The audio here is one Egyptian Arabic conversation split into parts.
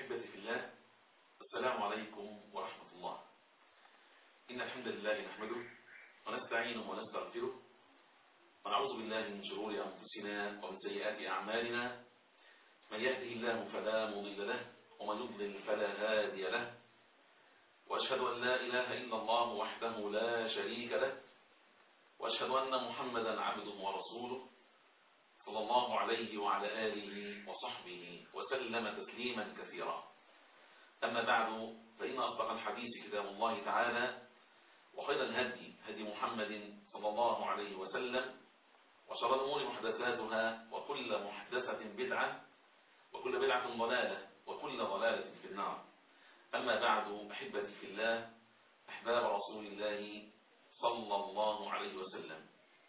أحبتي في الله السلام عليكم ورحمة الله إن الحمد لله نحمده ونستعينه ونستغفره ونعوذ بالله من شرور أنفسنا ومن سيئات أعمالنا من يهده الله فلا مضل له ومن يضلل فلا هادي له وأشهد أن لا إله إلا الله وحده لا شريك له وأشهد أن محمدا عبده ورسوله صلى الله عليه وعلى آله وصحبه وسلم تسليما كثيرا أما بعد فإن أصدق الحديث كتاب الله تعالى وخير الهدي هدي محمد صلى الله عليه وسلم وشر الأمور محدثاتها وكل محدثة بدعة وكل بدعة ضلالة وكل ضلالة في النار أما بعد أحبتي في الله أحباب رسول الله صلى الله عليه وسلم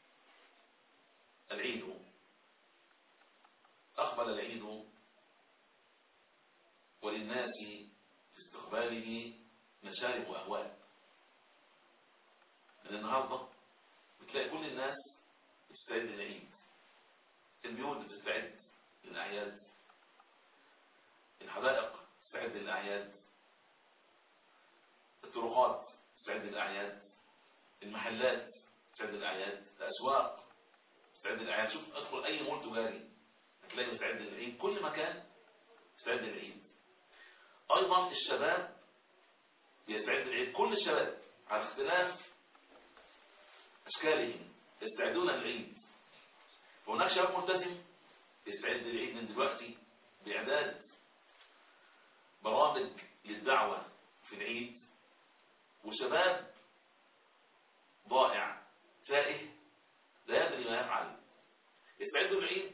العيد أقبل العيد وللناس في استقباله مشارب وأهواء من النهاردة بتلاقي كل الناس بتستعد للعيد البيوت بتستعد للأعياد الحدائق تستعد للأعياد الطرقات تستعد للأعياد المحلات تستعد للأعياد الأسواق تستعد للأعياد شوف أدخل أي مول تجاري هتلاقي مستعد للعيد كل مكان مستعد للعيد أيضا الشباب يستعد للعيد كل الشباب على اختلاف أشكالهم يستعدون للعيد فهناك شباب ملتزم يستعد للعيد من دلوقتي بإعداد برامج للدعوة في العيد وشباب ضائع تائه لا يدري ما يفعل يستعدوا للعيد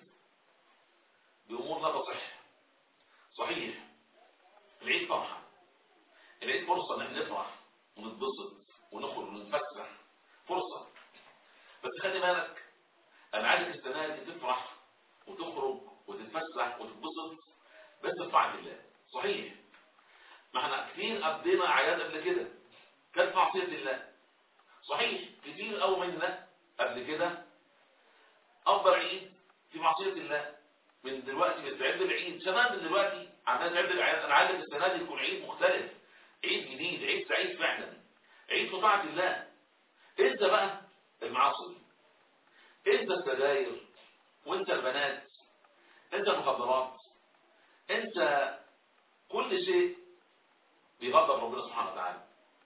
بأمور لا تصح صحيح العيد فرحة العيد فرصة ان احنا نفرح ونتبسط ونخرج ونتفسح فرصة بس خلي بالك انا عايزك السنة دي تفرح وتخرج وتتفسح وتتبسط بس بطاعة الله صحيح ما احنا كتير قضينا اعياد قبل كده كانت معصية الله صحيح كتير قوي منا قبل كده افضل عيد في معصية الله من دلوقتي بتعد العيد شباب من دلوقتي عمال تعد الاعياد انا عايزك السنه دي يكون عيد مختلف عيد جديد عيد سعيد فعلا عيد في طاعه الله انسى بقى المعاصي انسى السجاير وانسى البنات انسى المخدرات انسى كل شيء بيغضب ربنا سبحانه وتعالى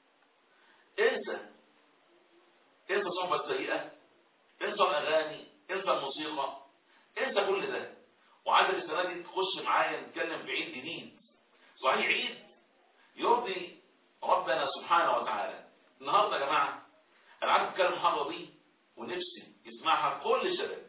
انسى انسى الصحبه السيئه انسى الاغاني انسى الموسيقى انسى كل ده وعايزك السنه دي تخش معايا نتكلم في عيد جديد صحيح عيد يرضي ربنا سبحانه وتعالى النهارده يا جماعه انا عايز اتكلم المحاضره دي ونفسي يسمعها كل الشباب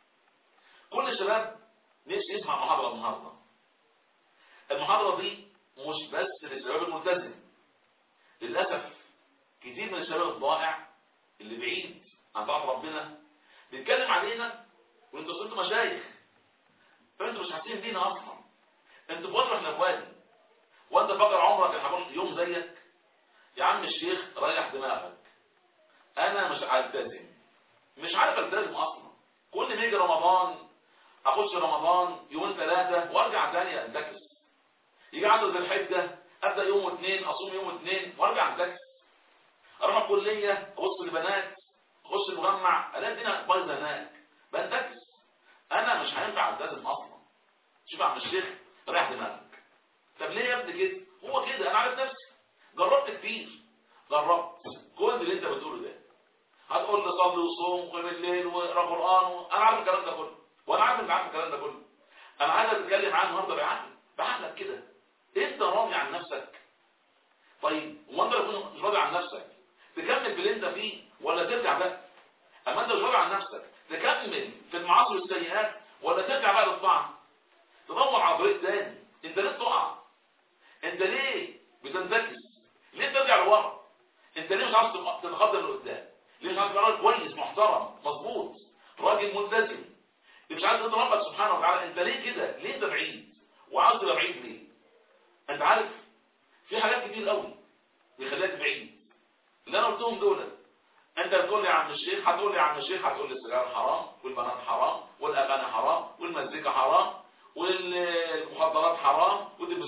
كل الشباب نفسي يسمع المحاضره النهارده المحاضره دي مش بس للشباب الملتزم للاسف كتير من الشباب الضائع اللي بعيد عن طاعه ربنا بيتكلم علينا وانتوا صرتوا مشايخ فانتوا مش حاسين بينا اصلا انتوا بوضع احنا بوادي وانت فاكر عمرك يا حبيبي يوم زيك يا عم الشيخ ريح دماغك انا مش التزم مش عارف التزم اصلا كل ما يجي رمضان اخش رمضان يومين ثلاثه وارجع تاني انتكس يجي عدد الحجه ابدا يوم واثنين اصوم يوم واثنين وارجع انتكس اروح الكليه ابص لبنات اخش المجمع الاقي الدنيا بايظه هناك بنتكس انا مش هينفع التزم اصلا شوف يا عم الشيخ رايح دماغك طب ليه يا ابني كده هو كده انا عارف نفسي جربت كتير جربت كل اللي انت بتقوله ده هتقول لي صلي وصوم وقيم الليل واقرا قران و... انا عارف الكلام ده كله وانا عارف انت عارف الكلام ده كله انا عايز اتكلم معاه النهارده بعقل بعقلك كده انت راضي عن نفسك طيب هو انت لو مش راضي عن نفسك تكمل في اللي انت فيه ولا ترجع بقى اما انت مش راضي عن نفسك تكمل في المعاصي والسيئات ولا ترجع بقى للطاعه تدور على طريق تاني انت ليه تقع انت ليه بتنتكس ليه ترجع لورا انت ليه مش عاوز تتقدم لقدام ليه مش عاوز تبقى راجل كويس محترم مظبوط راجل ملتزم مش عايز ترضي ربك سبحانه وتعالى انت ليه كده ليه انت بعيد وعاوز تبقى بعيد ليه انت عارف في حاجات كتير قوي بيخليك بعيد اللي انا قلتهم دول انت بتقول لي يا عم الشيخ هتقول لي يا عم الشيخ هتقول لي السجاير حرام والبنات حرام والاغاني حرام والمزيكا حرام والمخدرات حرام والتلفزيون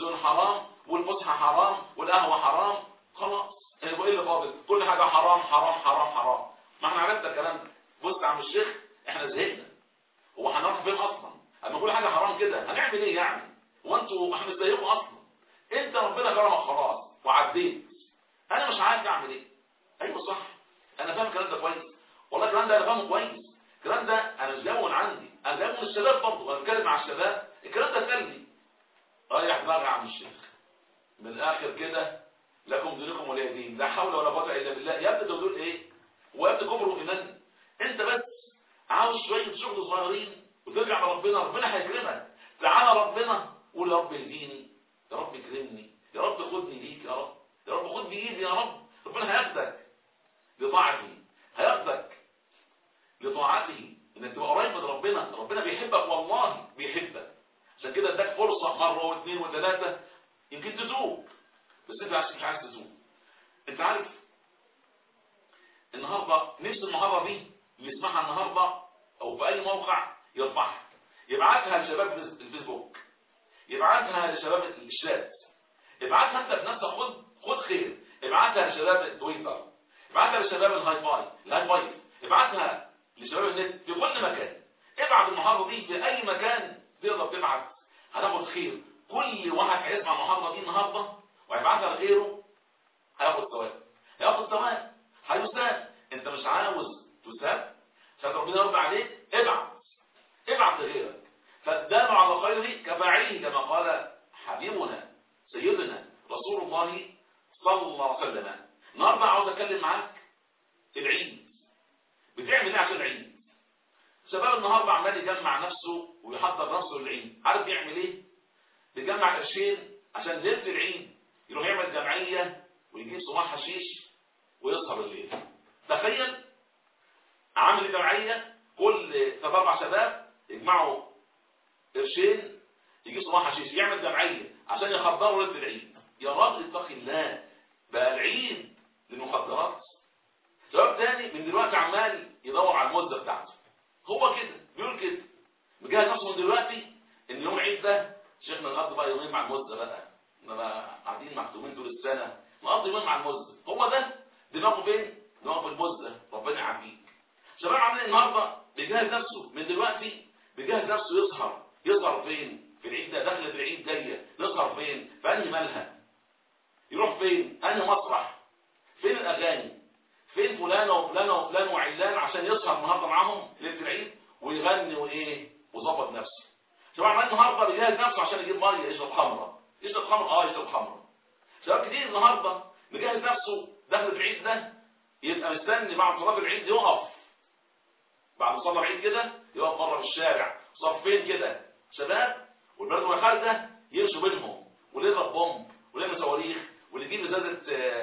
والتلفزيون حرام والفسحه حرام والقهوه حرام خلاص هيبقى ايه اللي فاضل كل حاجه حرام حرام حرام حرام ما احنا عرفنا الكلام ده بص يا عم الشيخ احنا زهقنا هو هنروح فين اصلا اما كل حاجه حرام كده هنعمل ايه يعني هو انتوا احنا زيكم اصلا انت ربنا كرمك خلاص وعديت انا مش عارف اعمل ايه ايوه صح انا فاهم الكلام ده كويس والله الكلام ده انا فاهمه كويس الكلام ده انا مش جاي من عندي انا جاي من الشباب برضه انا بتكلم مع الشباب الكلام ده سلبي رايح دماغي يا عم الشيخ من الاخر كده لكم دينكم ولي دين لا حول ولا قوه الا بالله يا ابني دول ايه ويا ابني كفر وايمان انت بس عاوز شويه شغل صغيرين وترجع لربنا ربنا هيكرمك تعالى ربنا قول يا رب اهديني يا رب اكرمني يا رب خدني ليك يا رب يا رب خد بايدي يا رب ربنا هياخدك لطاعته هياخدك لطاعته انك تبقى قريب من ربنا ربنا بيحبك والله بيحبك عشان كده اداك فرصه مره واثنين وثلاثه يمكن تتوب بس انت عشان مش عايز تتوب انت عارف النهارده نفس المحاضره دي اللي يسمعها النهارده او في اي موقع يرفعها يبعتها لشباب الفيسبوك يبعتها لشباب الشات ابعتها انت بنفسك خد خد خير ابعتها لشباب التويتر ابعتها لشباب الهاي فاي الهاي فاي ابعتها لشباب النت في كل مكان ابعت المحاضره دي في اي مكان تقدر تبعت هتاخد خير كل واحد هيسمع المحاضره دي النهارده وهيبعتها لغيره هياخد ثواب هياخد ثواب هيساب انت مش عاوز تساب عشان ربنا يرضى عليك ابعت ابعت لغيرك فالدال على خيره كفاعله كما قال حبيبنا سيدنا رسول الله صلى الله عليه وسلم النهارده عاوز اتكلم معاك العيد بتعمل ايه عشان العيد شباب النهارده عمال يجمع نفسه ويحضر نفسه للعيد عارف يعمل ايه بيجمع قرشين عشان ليله العيد يروح يعمل جمعيه ويجيب صباح حشيش ويسهر الليل تخيل عامل جمعيه كل ثلاث اربع شباب يجمعوا قرشين يجيب صباح حشيش يعمل جمعيه عشان يخدروا ليله العيد يا راجل اتقي الله بقى العيد للمخدرات شباب تاني من دلوقتي عمال يدور على المده بتاعته هو كده بيقول كده مجهز نفسه من دلوقتي ان يوم العيد ده شيخنا نقضي بقى يومين مع المده بقى انما قاعدين مخدومين طول السنه نقضي يومين مع المده هو ده دماغه فين؟ دماغه في المده ربنا يعافيك شباب عاملين النهارده بيجهز نفسه من دلوقتي بيجهز نفسه يسهر يسهر فين؟ في العيد ده دخلت العيد جايه نسهر فين؟ في انهي مالها؟ يروح فين؟ انهي مسرح؟ فين الاغاني؟ فين فلانة وفلانة وفلان وعلان عشان يسهر النهارده معاهم ليله العيد ويغني وايه وظبط نفسه شباب عمال النهارده بيجهز نفسه عشان يجيب ميه يشرب خمره يشرب خمره اه يشرب خمره شباب كتير النهارده مجهز نفسه داخل العيد ده يبقى مستني بعد صلاه العيد يقف بعد صلاه العيد كده يقف بره في الشارع صفين كده شباب والبلد وهي خارجه يمشوا بينهم واللي يضرب بومب واللي يعمل صواريخ واللي يجيب ازازه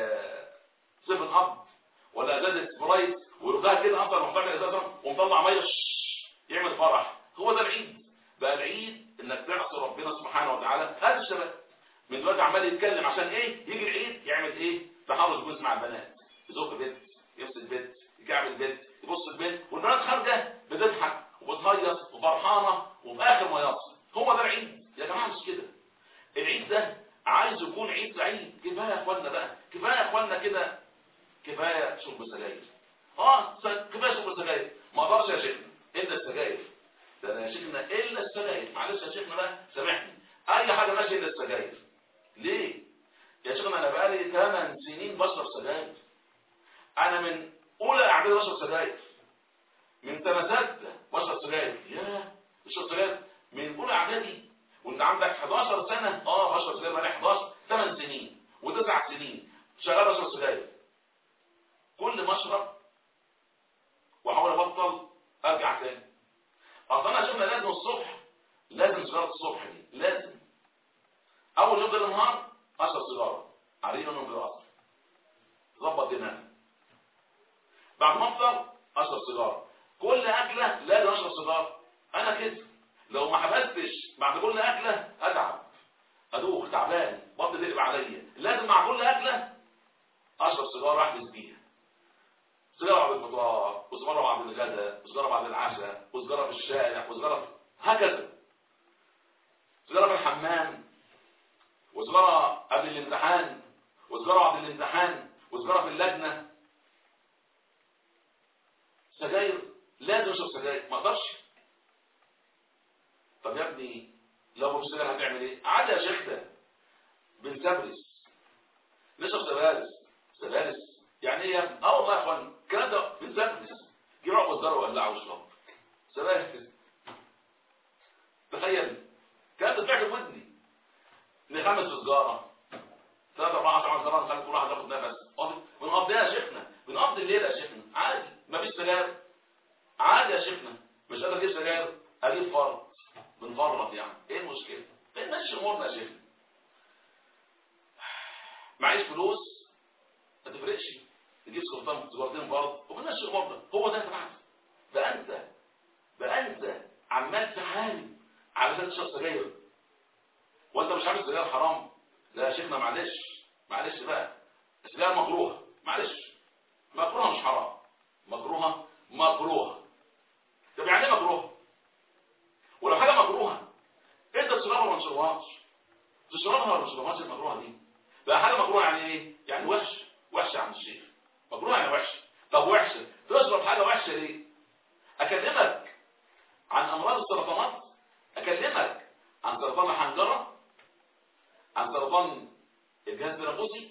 سيفن اب ولا ازازه سبرايت ويرجعها كده اصلا محتاج ازازه ومطلع ميه يعمل فرح هو ده العيد بقى العيد انك تعصي ربنا سبحانه وتعالى هذا الشباب من دلوقتي عمال يتكلم عشان ايه يجي العيد يعمل ايه تحرش جوز مع البنات يزق بيت يمسك بيت يكعبل بيت يبص البيت والبنات خارجه بتضحك وبتهيص وفرحانه وفي اخر ما يصل هو ده العيد يا جماعه مش كده العيد ده عايز يكون عيد سعيد كفايه يا اخوانا بقى كفايه يا اخوانا كده كفايه شرب سجاير اه كفايه شرب سجاير ما اقدرش يا شيخنا الا السجاير ده انا يا شيخنا الا السجاير معلش يا شيخنا بقى سامحني اي حاجه ماشيه الا السجاير ليه يا شيخنا انا بقالي 8 سنين بشرب سجاير انا من اولى اعدادي بشرب سجاير من سنه سته بشرب سجاير يا بشرب سجاير من اولى اعدادي وانت عندك 11 سنه اه بشرب سجاير بقالي 11 8 سنين وتسع سنين شغال بشرب سجاير كل ما اشرب واحاول ابطل ارجع تاني اصل انا شفنا لازم الصبح لازم سيجاره الصبح دي لازم اول يوم النهار اشرب سيجاره على يوم بالعصر ظبط دماغي بعد ما افطر اشرب سيجاره كل اكله لازم اشرب سيجاره انا كده لو ما حبستش بعد كل اكله اتعب ادوخ تعبان بطني تقلب عليا لازم مع كل اكله اشرب سيجاره احبس بيها سيجاره بعد الفطار وسيجاره بعد الغداء وسيجاره بعد العشاء وسيجاره في الشارع وسيجاره في... هكذا سيجاره في الحمام قبل الامتحان وسجارة بعد الامتحان وسجارة في اللجنة سجاير لازم اشرب سجاير ما اقدرش طب يا ابني لو مش سجاير هتعمل ايه عادي يا شيخ ده بنسبرس نشرب سبارس سبارس يعني ايه يا ابني اه والله يا اخوان الكلام ده بنسبرس جيب عقب الزر وقلعه واشرب سبارس تخيل كان بتبيع في ودني نخمس في سجاره ثلاثة أربعة عشر سنة نخلي كل واحد ياخد نفس بنقضيها يا شيخنا بنقضي الليلة يا شيخنا عادي مفيش سجاير عادي يا شيخنا مش قادر اجيب سجاير اجيب فرط بنفرط يعني ايه المشكلة بنمشي امورنا يا شيخنا معيش فلوس ما تفرقش نجيب سلطان سجارتين فرط وبنمشي امورنا هو ده يا بقى انت بقى انت عمال تحارب علشان تشرب سجاير وانت مش عارف السجاير حرام لا يا شيخنا معلش معلش بقى السجاير مكروهه معلش مكروهه مش حرام مكروهه مكروهه طب يعني ايه مكروهه ولو حاجه مكروهه انت تشربها ولا ما تشربهاش تشربها ولا ما تشربهاش المكروهه دي بقى حاجه مكروهه يعني ايه يعني وحش وحش عن الشيخ مكروهه يعني وحش طب وحشه تشرب حاجه وحشه ليه اكلمك عن امراض السرطانات اكلمك عن سرطان الحنجره عن سرطان الجهاز التنفسي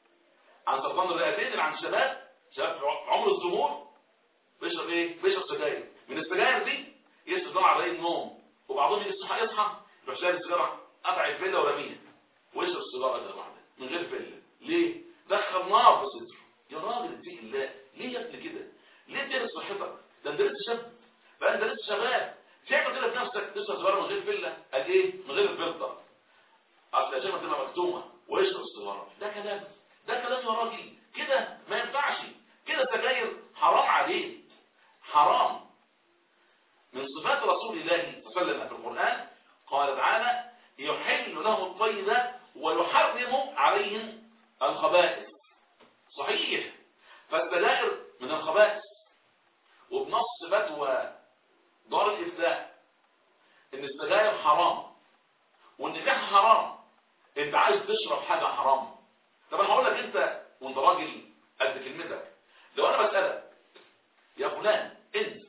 عن سرطان الرئتين اللي عند الشباب شباب في عمر الزهور بيشرب ايه بيشرب سجاير من السجاير دي يشرب على رأي النوم وبعضهم يجي الصبح يصحى يروح شايل السيجاره قطع الفله ورميها ويشرب السيجاره كده واحده من غير فله ليه دخل نار في صدره يا راجل اتقي الله ليه يا ابني كده ليه تدرس صحتك ده انت لسه شاب بقى انت لسه شباب تعمل كده في نفسك تشرب سيجاره من غير فله قال ايه من غير الفلتر اصل عشان تبقى مكتومه ويشرب السيجاره ده كلام ده كلام يا راجل كده ما ينفعش كده سجاير حرام عليه حرام من صفات رسول الله صلى الله عليه وسلم في القرآن قال تعالى يحل لهم الطيبات ويحرم عليهم الخبائث صحيح فالسجائر من الخبائث وبنص فتوى دار الإفتاء ان السجاير حرام والنكاح حرام انت عايز تشرب حاجة حرام طب انا هقول لك انت وانت راجل قد كلمتك لو انا بسألك يا فلان انت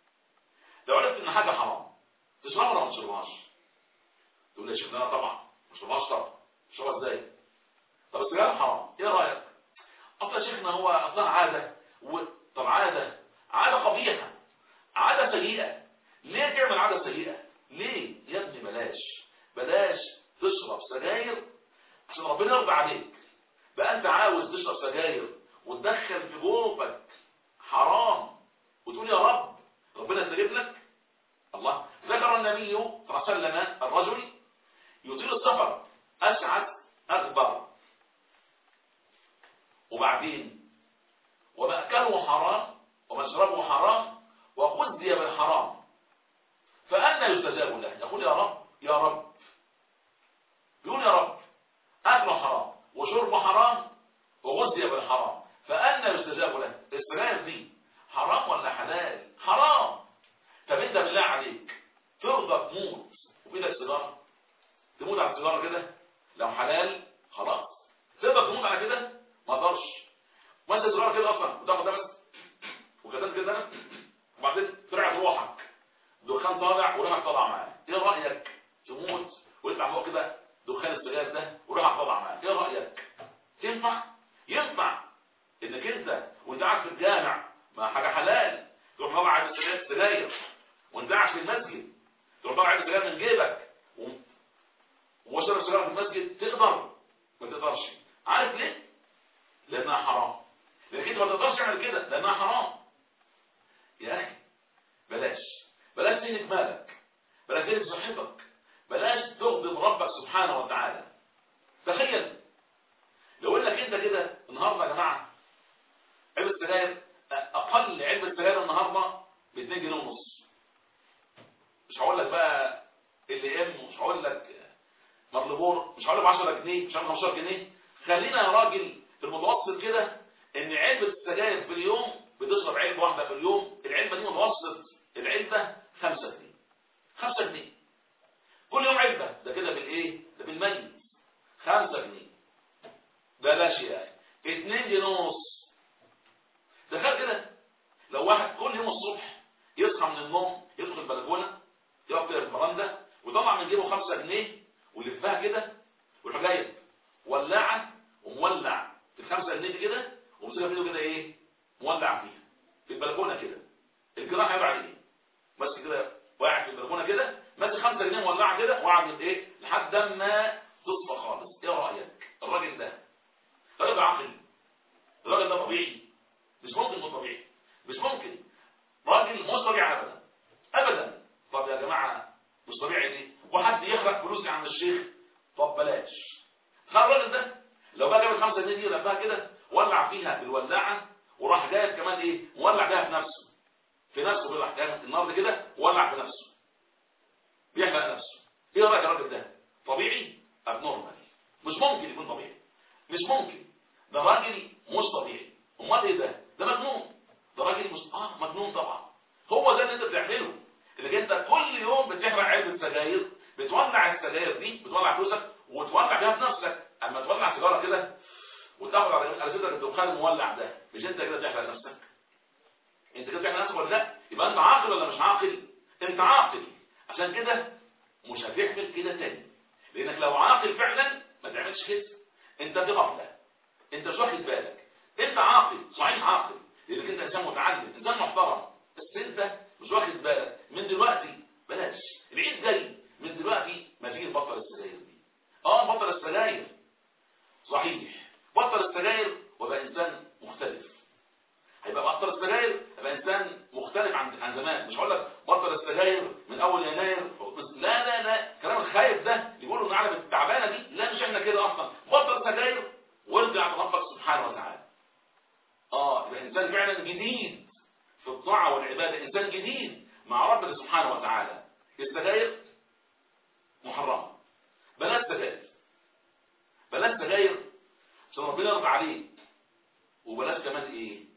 لو عرفت ان حاجة حرام تشربها ولا ما تشربهاش تقول لي يا شيخ لا طبعا ما تشربهاش طبعا تشربها ازاي طب السجاير حرام ايه رايك اصل يا شيخنا هو اصلا عاده و... طب عاده عاده قبيحه عاده سيئه ليه تعمل عاده سيئه ليه يا ابني بلاش بلاش تشرب سجاير عشان ربنا يرضى عليك بقى انت عاوز تشرب سجاير وتدخل في جوفك حرام وتقول يا رب ربنا يستجيب لك الله ذكر النبي صلى الله عليه وسلم الرجل يطيل السفر أشعث أكبر وبعدين ومأكله حرام ومشربه حرام وغذي بالحرام فأنا يستجاب له يقول يا رب يا رب يقول يا رب أكله حرام وشربه حرام وغذي بالحرام فأنا يستجاب له السجاير دي حرام ولا حلال حرام طب انت بالله عليك ترضى تموت وفي ايدك سيجاره تموت على السيجاره كده لو حلال خلاص تقدر تموت على كده ما اقدرش ما انت سيجاره كده اصلا وتاخد نفس وكتبت كده وبعدين طلعت روحك دخان طالع وروحك طالع معاه ايه رايك تموت ويطلع فوق كده دخان السجاير ده وروحك طالع معاه ايه رايك ينفع ينفع انك انت وانت قاعد في الجامع ما حاجه حلال تروح طالع على السجاير وانت قاعد في المسجد تروح طالع على السجاير من جيبك وشرب السجاير في المسجد تقدر ما تقدرش عارف ليه لانها حرام لانك انت ما تقدرش تعمل كده لانها حرام يا اخي بلاش بلاش تهلك مالك بلاش تهلك صحتك بلاش تغضب ربك سبحانه وتعالى تخيل لو انك انت كده النهارده يا جماعه علبه سجاير اقل علبه سجاير النهارده ب 2 جنيه ونص مش هقول لك بقى اللي ام مش هقول لك مرلبور مش هقول لك 10 جنيه مش هقول 15 جنيه خلينا يا راجل في المتوسط كده ان علبه السجاير في اليوم بتشرب علبه واحده في اليوم العلبه دي متوسط العلبه 5 جنيه 5 جنيه كل يوم علبه ده كده بالايه ده بالميت 5 جنيه في جيبه 5 جنيه ويلفها كده ويروح جايب ولاعه ومولع في الخمسة جنيه دي كده ومسكها في ايده كده ايه مولع فيها في البلكونه كده الجراح هيبقى عليه بس كده واقع في البلكونه كده ماسك 5 جنيه مولعه كده وقعد ايه لحد ما تصفى خالص ايه رايك الراجل ده راجل عاقل الراجل ده طبيعي مش ممكن يكون طبيعي مش ممكن راجل مش طبيعي ابدا ابدا طب يا جماعه مش طبيعي ليه وحد يخرج فلوسي عند الشيخ طب بلاش خلي الراجل ده لو بقى جاب الخمسة جنيه دي لفها كده ولع فيها بالولاعه وراح جايب كمان ايه مولع بيها في نفسه في نفسه بيولع جايب النار دي كده ولع في نفسه بيحرق نفسه ايه رايك يا الراجل ده طبيعي ابنورمال مش ممكن يكون طبيعي مش ممكن ده راجل مش طبيعي امال ايه ده ده مجنون ده راجل مش اه مجنون طبعا هو ده اللي انت بتعمله انك انت كل يوم بتحرق علبه سجاير بتولع السجاير دي بتولع فلوسك وتولع بيها في نفسك اما تولع سيجاره كده وتاخد على على صدرك الدخان المولع ده مش انت كده بتحرق نفسك انت كده بتحرق نفسك ولا لا يبقى انت عاقل ولا مش عاقل انت عاقل عشان كده مش هتعمل كده تاني لانك لو عاقل فعلا ما تعملش كده انت في غفله انت مش واخد بالك انت عاقل صحيح عاقل لانك انت انسان متعلم انسان محترم بس انت مش واخد بالك من دلوقتي بلاش العيد جاي من دلوقتي ما تيجي تبطل السجاير دي اه بطل السجاير صحيح بطل السجاير وبقى انسان مختلف هيبقى بطل السجاير يبقى انسان مختلف عن عن زمان مش هقول لك بطل السجاير من اول يناير بس لا لا لا الكلام الخايف ده اللي بيقولوا ان العالم التعبانه دي لا مش احنا كده اصلا بطل سجاير وارجع لربك سبحانه وتعالى اه يبقى انسان فعلا جديد في الطاعه والعباده انسان جديد مع ربنا سبحانه وتعالى السجاير محرمه بلاش سجاير بلاش سجاير عشان ربنا يرضى عليك وبلاش كمان ايه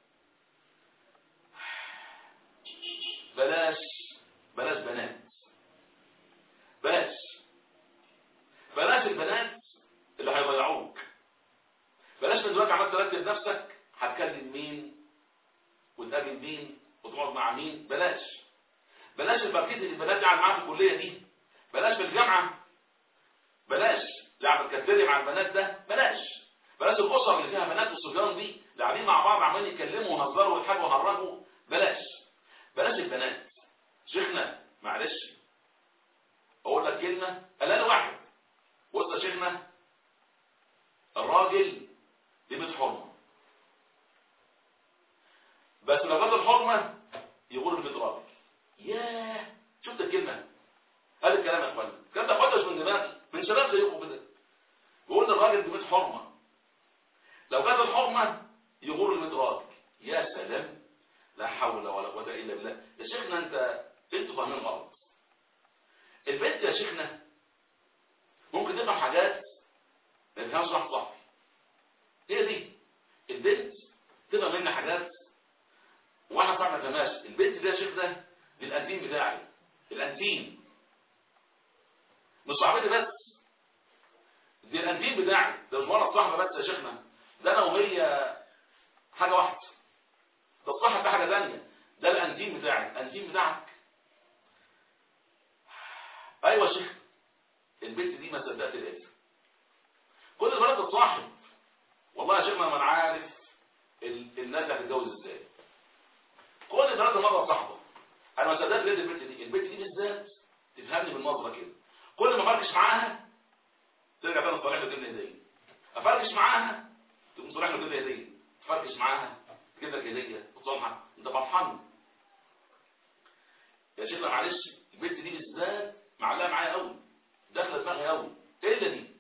بلاش بلاش بنات بلاش بلاش البنات اللي هيضيعوك بلاش من دلوقتي عمال ترتب نفسك هتكلم مين وتقابل مين وتقعد مع مين بلاش بلاش البركيز اللي البنات دي قاعد معاها في الكليه دي بلاش في الجامعه بلاش اللي عم تكتري مع البنات ده بلاش بلاش الاسر اللي فيها بنات وصبيان دي اللي قاعدين مع بعض عمالين يتكلموا ويهزروا ويضحكوا ويهرجوا بلاش بلاش البنات شيخنا معلش اقول لك كلمه انا واحد بص يا شيخنا الراجل ليه حرمه بس لو جت الحرمه يقول البيت راجل ياه شفت الكلمه هذا الكلام يا اخوانا الكلام ده خدش من دماغي من شباب زيكم كده بيقول الراجل بيت حرمه لو جت الحرمه يغور المدراج يا سلام لا حول ولا قوه الا بالله يا شيخنا انت انتوا فاهمين غلط البنت يا شيخنا ممكن تفهم حاجات ما يفهمش واحد صاحبي هي دي البنت تفهم مني حاجات واحد صاحبي ما فهمهاش البنت دي يا شيخنا دي الانتيم بتاعي الانتيم مش صاحبتي بس دي الانتيم بتاعي ده مش ولد صاحبه بس يا شيخنا ده انا وهي حاجه واحده ده الصاحب ده حاجه ثانيه ده الانتيم بتاعي الانتيم بتاعك ايوه يا شيخ البنت دي ما صدقت لقيتها كل البنات تتصاحب والله يا شيخنا ما انا عارف ال... الناس هتتجوز ازاي كل البنات مره صاحبه انا ما صدقت لقيت البنت دي البنت دي بالذات تفهمني بالنظره كده كل ما افركش معاها ترجع تاني تصالح له تديني هديه افركش معاها تقوم تصالح له تديني هديه تفركش معاها تجيب لك هديه وتصالحك انت فرحان يا شيخنا معلش البنت دي بالذات معلقه معايا قوي داخله دماغي قوي ايه اللي دي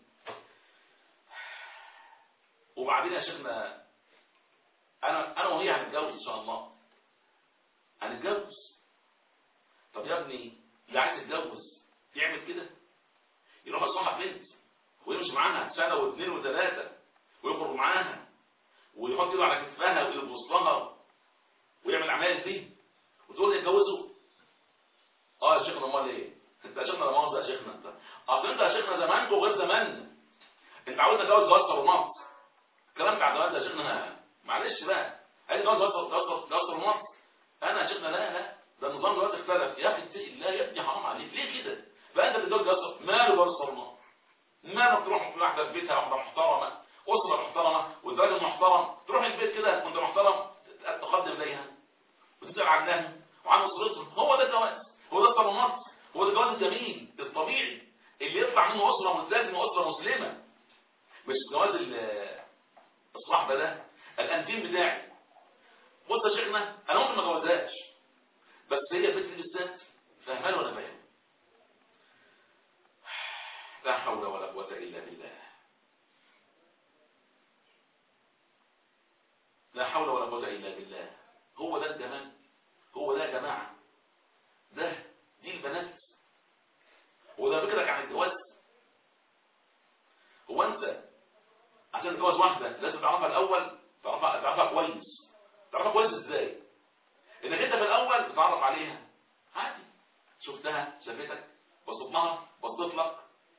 وبعدين يا شيخنا انا انا وهي هنتجوز ان شاء الله هنتجوز طب يا ابني اللي عايز يتجوز يعمل كده يروح يصاحب بنت ويمشي معاها سنه واثنين وثلاثه ويخرج معاها ويحط ايده على كتفها وايده في وسطها ويعمل اعمال دي وتقول لي اتجوزوا اه يا شيخنا امال ايه انت يا شيخنا مؤاخذه يا شيخنا انت اصل انت يا شيخنا زمانكم غير زماننا انت عاوز تتجوز جواز صالونات الكلام بتاع الجواز يا شيخنا معلش بقى عايز جواز جواز جواز صالونات انا يا شيخنا لا لا ده النظام دلوقتي اختلف يا اخي اتقي الله يا ابني حرام عليك ليه كده بقى انت بتتجوز واحده في بيتها واحده محترمه اسره محترمه وانت راجل محترم تروح البيت كده وانت محترم تقدم اليها وتسال عنها وعن اسرتها هو ده الجواز هو ده الصالونات هو ده الجواز الجميل الطبيعي اللي يطلع منه اسره ملتزمه واسره مسلمه مش جواز الصحبه ده الانتيم بتاعي بص يا شيخنا انا ممكن ما اتجوزهاش بس هي البنت دي بالذات فاهماني ولا فاهم لا حول ولا قوه الا بالله لا حول ولا قوه الا بالله هو ده الجمال هو ده يا جماعه ده دي البنات هو ده فكرك عن الجواز هو انت عشان تتجوز واحده لازم تعرفها الاول تعرفها تعرفها كويس تعرفها كويس ازاي انك انت في الاول تتعرف عليها عادي شفتها شافتك بصيت لها بصيت لك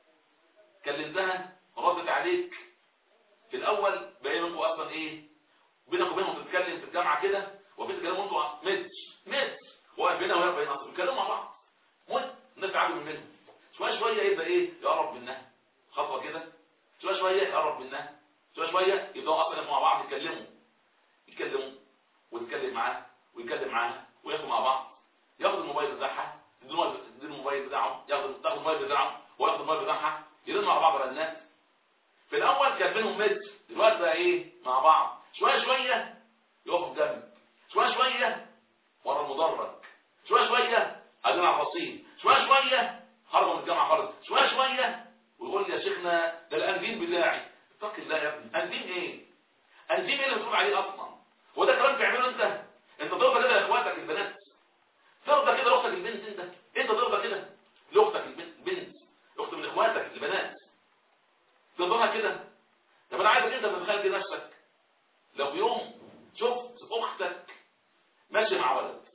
كلمتها ردت عليك في الاول باين لكم اصلا ايه بينك وبينهم تتكلم في الجامعه كده وفي تكلموا انتوا متر متر واقف بينها وهي بين اصلا بيتكلموا مع بعض مهم الناس عادوا منهم شويه شويه يبقى ايه يقرب منها خطوه كده شويه شويه يقرب منها شويه شويه يبداوا اصلا مع بعض يتكلموا يتكلموا ويتكلم معاه ويتكلم معاها وياخدوا مع بعض ياخد الموبايل بتاعها يدوا الموبايل بتاعه ياخد تاخد الموبايل بتاعه وياخد الموبايل بتاعها يرنوا مع بعض رنات في الاول كان بينهم متر دلوقتي بقى ايه مع بعض شويه شويه يقفوا جنب شويه شويه ورا المدرج شويه شويه قاعدين على الرصيف شويه شويه هربوا من الجامعه خالص شويه شويه ويقول لي يا شيخنا ده الانزيم بتاعي اتق الله يا ابني انزيم ايه انزيم ايه اللي بتقول عليه اصلا هو ده كلام تعمله انت انت ترضى كده لاخواتك البنات ترضى كده لاختك البنت انت انت ترضى كده لاختك البنت بنت اخت من اخواتك البنات ترضاها كده طب انا عايزك انت تتخيل كده نفسك لو يوم شفت اختك ماشيه مع ولد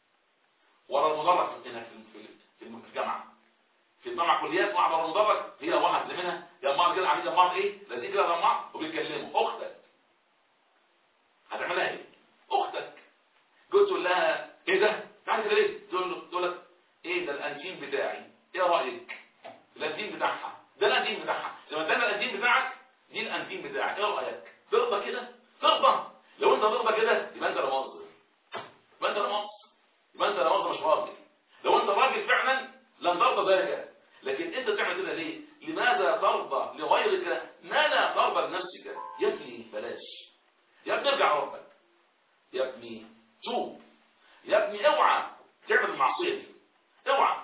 ورا المدرج هناك في في الجامعه في الجامعه كليات واحد ورا المدرج هي واحد زميلها جنب كده قاعدين جنب بعض ايه لازقين كده جنب بعض وبيتكلموا اختك هتعملها ايه اختك قلت لها ايه ده تعالى كده ليه تقول له تقول لك ايه ده الانتيم بتاعي ايه رايك الانتيم بتاعها ده الانتيم بتاعها لما تعمل الانتيم بتاعك دي الانتيم بتاعك ايه رايك ترضى كده ترضى لو انت ترضى كده يبقى انت لا مؤاخذه يبقى انت لا مؤاخذه يبقى انت لا مؤاخذه مش راجل لو انت راجل فعلا لن ترضى ذلك لكن انت تعمل كده ليه لماذا ترضى لغيرك ما لا ترضى لنفسك يا ابني بلاش يا ابني ارجع ربك يا ابني توب يا ابني اوعى تعمل المعصيه دي اوعى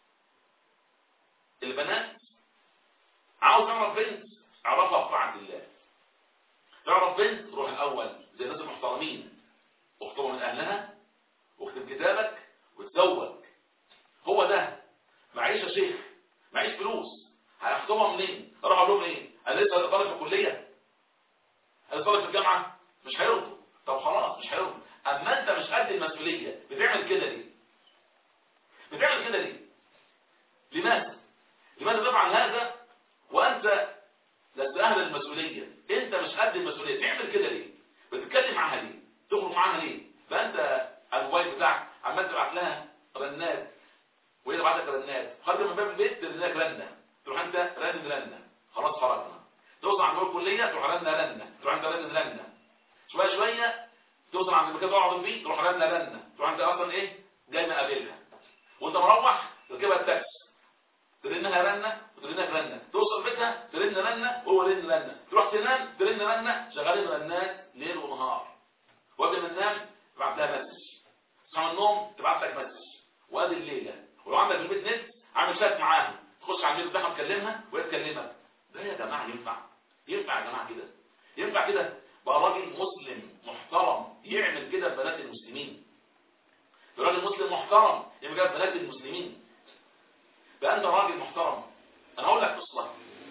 البنات عاوز تعرف بنت اعرفها بطاعه الله تعرف بنت روح الاول زي الناس المحترمين اخطبها من اهلها واكتب كتابك وتزوج هو ده معيش يا شيخ معيش فلوس هيخطبها منين اروح اقول لهم ايه انا لسه طالب في الكليه انا طالب في الجامعه مش هيرضوا طب خلاص مش هيرضوا اما انت مش قد المسؤوليه بتعمل كده ليه بتعمل كده ليه لماذا لماذا تفعل هذا وانت لست اهل المسؤوليه انت مش قد المسؤوليه تعمل كده ليه بتتكلم معاها ليه تخرج معاها ليه فانت الموبايل بتاعك عمال تبعت لها رنات وهي تبعت لك رنات خرج من باب البيت ترنك رنه تروح انت رن رنه خلاص خرجنا توصل عند باب الكليه تروح رن رنه تروح انت رن رنه شويه شويه توصل عند المكان تقعد فيه تروح رن رنه تروح انت اصلا ايه جاي مقابلها وانت مروح تركبها التاكسي ترنها رنه وترنك رنه توصل بيتها ترن رنه وهو رن رنه تروح تنام ترن رنه شغالين رنات ليل ونهار وقبل ما تنام تبعت لها مسج تصحى من النوم تبعت لك مسج وادي الليله ولو عندك البيت نت عامل شات معاها تخش على البيت بتاعها تكلمها وهي تكلمك ده يا جماعه ينفع ينفع يا جماعه كده ينفع كده بقى راجل مسلم محترم يعمل كده ببنات المسلمين راجل مسلم محترم يعمل كده ببنات المسلمين بقى انت راجل محترم انا هقول لك قصه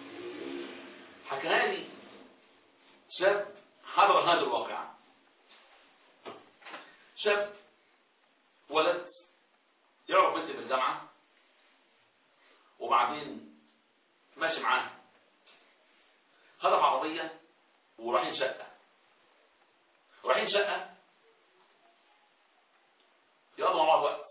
حكاها لي شاب حضر هذه الواقعه شاب ولد يعرف بنت في الجامعه وبعدين ماشي معاها خدم عربيه ورايحين شقه رايحين شقه يقضوا مع بعض وقت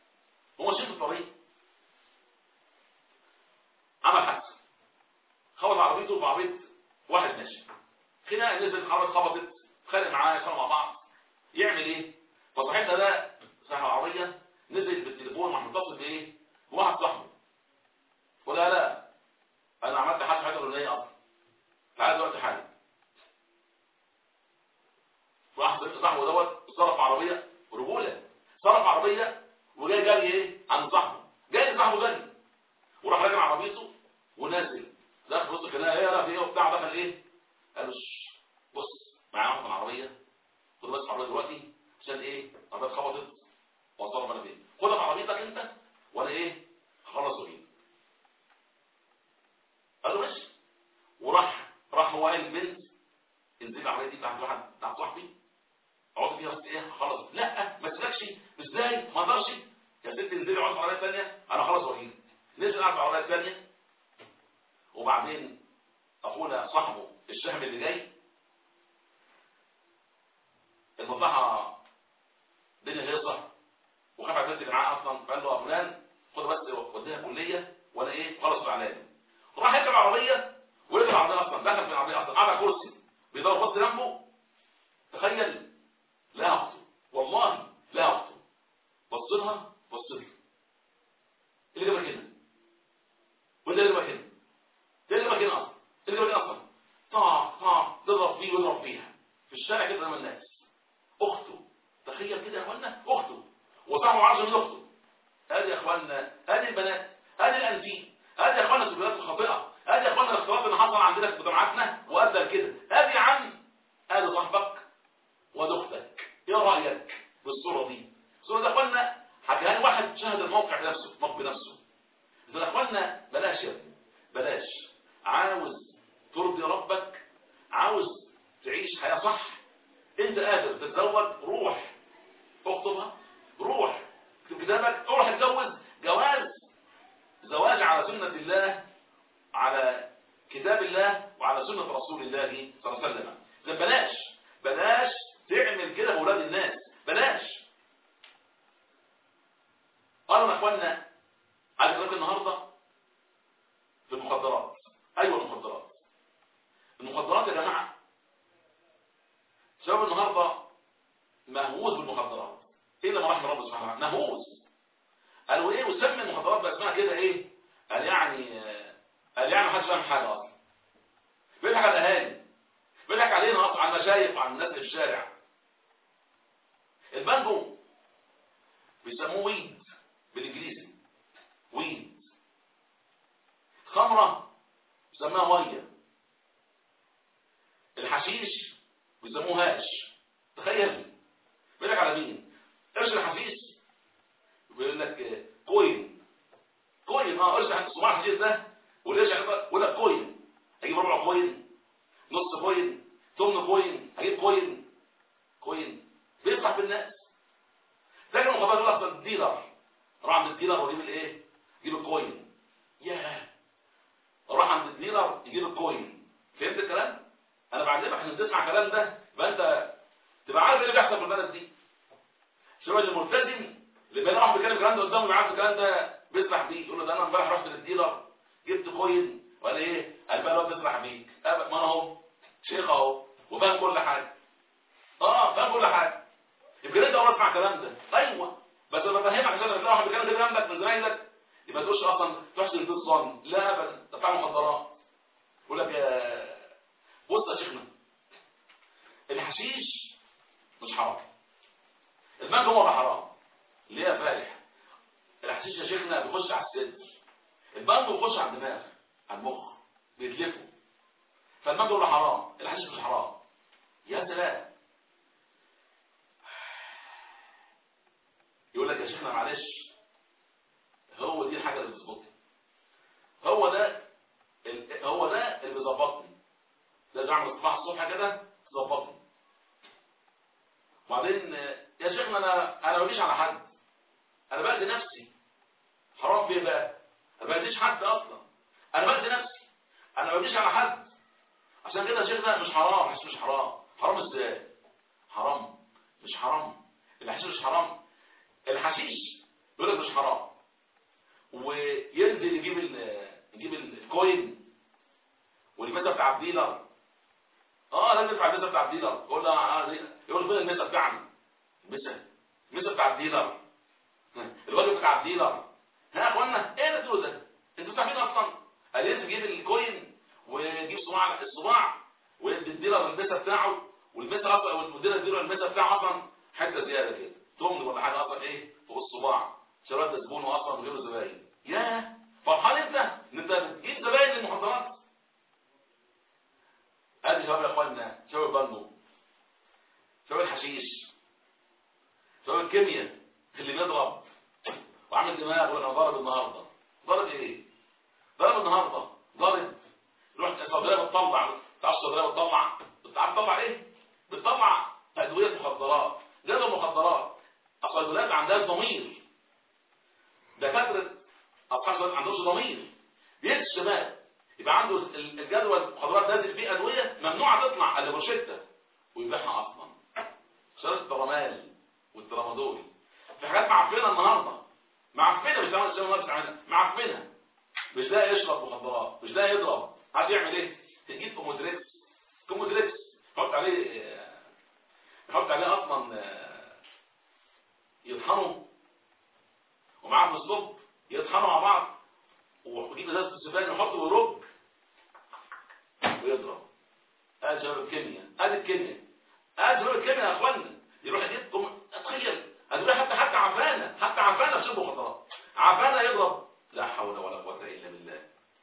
هو ماشيين في الطريق عمل حادثه خبط خبط عربيته في عربيه واحد ماشي خناقه نزلت العربيه اتخبطت اتخانق معاه كانوا مع بعض يعمل ايه فصاحبنا ده صاحب العربيه نزل بالتليفون راح متصل بايه بواحد صاحبه ولا لا انا عملت حاجه حاجه فلانيه اصلا تعالى دلوقتي حالا راح صاحبه دوت صرف عربيه رجوله صرف عربيه وجاي جري ايه عند صاحبه جاي صاحبه جري وراح راجع عربيته ونازل دخل وسط الخناقه ايه لا في ايه وبتاع دخل ايه قال له "شش، بص معايا في العربيه خد بس العربيه دلوقتي عشان ايه العربيه اتخبطت واتصرف انا فين خدها في عربيتك انت وانا ايه هخلص واجيب قال له ماشي وراح راح هو قال البنت انزلي العربيه دي بتاعت واحد بتاعت صاحبي اقعد فيها بس ايه هخلص لا ما تسيبكش ازاي ما اقدرش يا ست انزلي اقعد في العربيه الثانيه انا خلاص واجيب نزل قعد في العربيه الثانيه وبعدين اخونا صاحبه الشهم اللي جاي المصلحه الدنيا هيصه وخاف على البنت اللي معاه اصلا فقال له يا فلان خد بس وديها كليه وانا ايه خلص الاعلان راح يركب العربيه وركب العربيه اصلا دخل في العربيه اصلا قعد على كرسي بيدور بص جنبه تخيل لا اخته والله لا اخته بص لها بص له إيه اللي جابك هنا وانت اللي جابك هنا ايه اللي جابك هنا اصلا إيه اللي جابك هنا اصلا طاع طاع تضرب فيه ويضرب فيها في الشارع كده زي الناس اخته تخيل كده يا اخوانا اخته وصاحبه ما عرفش من اخته ادي يا اخوانا ادي البنات ادي الانتيم ادي يا اخوانا السلوكيات الخاطئه ادي يا اخوانا الاختلاط اللي حصل عندنا في مجتمعاتنا وادى لكده ادي يا عم ادي صاحبك وادي اختك ايه رايك بالصوره دي الصوره دي يا اخوانا حكاها لي واحد شاهد الموقع بنفسه موقف بنفسه ده يا اخوانا بلاش يا ابني بلاش عاوز ترضي ربك عاوز تعيش حياه صح انت قادر تتزوج روح اخطبها روح اكتب كتابك روح اتجوز جواز زواج على سنة الله على كتاب الله وعلى سنة رسول الله صلى الله عليه وسلم ده بلاش بلاش تعمل كده بأولاد الناس بلاش قالوا يا اخوانا عايز اقول النهارده في المخدرات ايوه المخدرات المخدرات يا جماعه شباب النهارده مهووس بالمخدرات ايه اللي رحم رب سبحانه وتعالى مهووس قالوا ايه وسمي المخدرات بقى اسمها كده ايه قال يعني قال يعني محدش فاهم حاجه اصلا بيضحك على الاهالي بيضحك علينا اصلا على المشايخ وعلى الناس في الشارع البانجو بيسموه ويد بالانجليزي ويد خمره بيسموها ميه الحشيش بيسموه هاش تخيل بيقول لك على مين قرش الحشيش بيقول لك كوين كوين اه قرش صباع الحشيش ده والقرش يقول لك كوين اجيب ربع كوين نص كوين ثمن كوين اجيب كوين كوين بيفرح بالناس تاجر المخابرات يقول لك الديلر راح عند الديلر ويجيب الايه يجيب الكوين ياه راح عند الديلر يجيب الكوين فهمت الكلام انا بعلمك عشان تسمع الكلام ده يبقى انت تبقى عارف ايه اللي بيحصل في البلد دي شباب الملتزم اللي بيروح بيتكلم الكلام ده قدامه بيعرف الكلام ده بيسرح بيه يقول له ده انا امبارح رحت للديلر جبت كوين ولا ايه قال بقى الواد بيسرح بيك ما انا اهو شيخ اهو وفاهم كل حاجه اه فاهم كل حاجه يمكن انت اول اسمع الكلام ده ايوه بس انا بفهمك عشان لما تلاقي واحد بيتكلم كده جنبك من زمايلك يبقى تقولش اصلا تحسن البيت ظن لا ابدا ده بتاع مخدرات يقول لك يا بص يا شيخنا الحشيش مش حرام المانجا هو حرام ليه يا فالح الحشيش يا شيخنا بيخش على الصدر المانجا بيخش على الدماغ على المخ بيتلفه فالمانجا هو حرام الحشيش مش حرام يا سلام يقول لك يا شيخنا معلش هو دي الحاجه اللي بتظبطني هو ده ال... هو ده اللي بيظبطني لازم اعمل الصباح الصبح كده ظبطني وبعدين يا شيخنا انا انا ما بجيش على حد انا باذي نفسي حرام فيه بقى انا ما باذيش حد اصلا انا باذي نفسي انا ما بجيش على حد عشان كده يا شيخنا مش حرام مش مش حرام حرام ازاي حرام مش حرام الحشيش مش حرام الحشيش يقول لك مش حرام وينزل يجيب ال يجيب الكوين والمسا بتاع الديلر اه لازم تدفع المسا بتاع الديلر يقول له آه دي- يقول له فين المسا بتاعنا المسا المسا بتاع الديلر الواجب بتاع الديلر ها يا اخوانا ايه اللي تقولوا ده انتوا فاهمين اصلا قال ينزل يجيب الكوين ويجيب صباع الصباع ويدي الديلر المسا بتاعه والمسا اصلا والديلر يديله المسا بتاعه اصلا حته زياده كده تمن ولا حاجه اصلا ايه فوق الصباع شباب ده زبونه اصلا وغيره زباين ياه فرحان انت ان انت بتجيب زباين للمخدرات ادي شباب يا اخوانا شباب البانجو شباب الحشيش شباب الكيمياء اللي بيضرب وعامل دماغ وانا ضارب النهارده ضارب ايه ضرب النهارده ضارب روح الصيدليه بتطلع بتاع الصيدليه بتطلع بتعرف تطلع ايه بتطلع ادويه مخدرات غير المخدرات الصيدليات ما عندهاش ضمير دكاتره اصحاب الصيدليات ما عندهمش ضمير بيدي الشباب يبقى عنده ال- الجدول المخدرات نازل فيه ادويه ممنوعه تطلع الا بروشته ويبيعها اصلا شرط الترامال والترامادول في حاجات معفنه النهارده معفنه مش عامل زي ما الناس عاملها معفنه مش لاقي يشرب مخدرات مش لاقي يضرب عارف يعمل ايه تجيب كومودريكس كومودريكس يحط عليه آه، يحط عليه اصلا آه، يطحنه ومعاه في الصب يطحنوا مع بعض ويجيب ازازه السفان يحطه ويرج ويضرب ادي شباب الكيمياء ادي الكيمياء ادي شباب الكيمياء يا اخوانا يروح يجيب كم- تخيل ادويه حتى حتى عفانه حتى عفانه بتشرب مخدرات عفانه يضرب لا حول ولا قوه الا بالله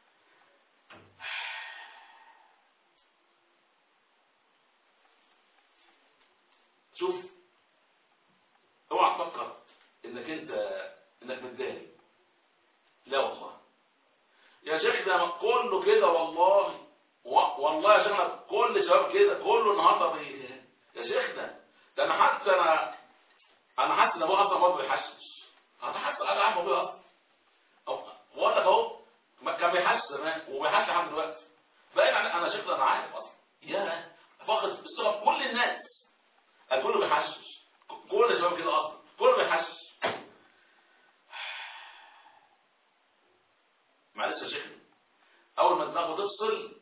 شوف اوعى تفكر انك انت انك متداري لا والله يا شيخ ده كله كده والله و- والله يا شيخنا كل شباب كده كله النهارده بي... يا شيخنا ده انا حاسس انا انا حاسس ان ابوه اصلا برضه بيحشش انا حاسس انا عارف ابوه اصلا أو- بقول لك اهو ما- كان بيحشش زمان وبيحشش لحد دلوقتي باين على انا شيخنا انا عارف اصلا يا فقد الثقه كل الناس الكل بيحشش ك- كل الشباب كده اصلا كله بيحشش معلش يا شيخنا اول ما دماغه تفصل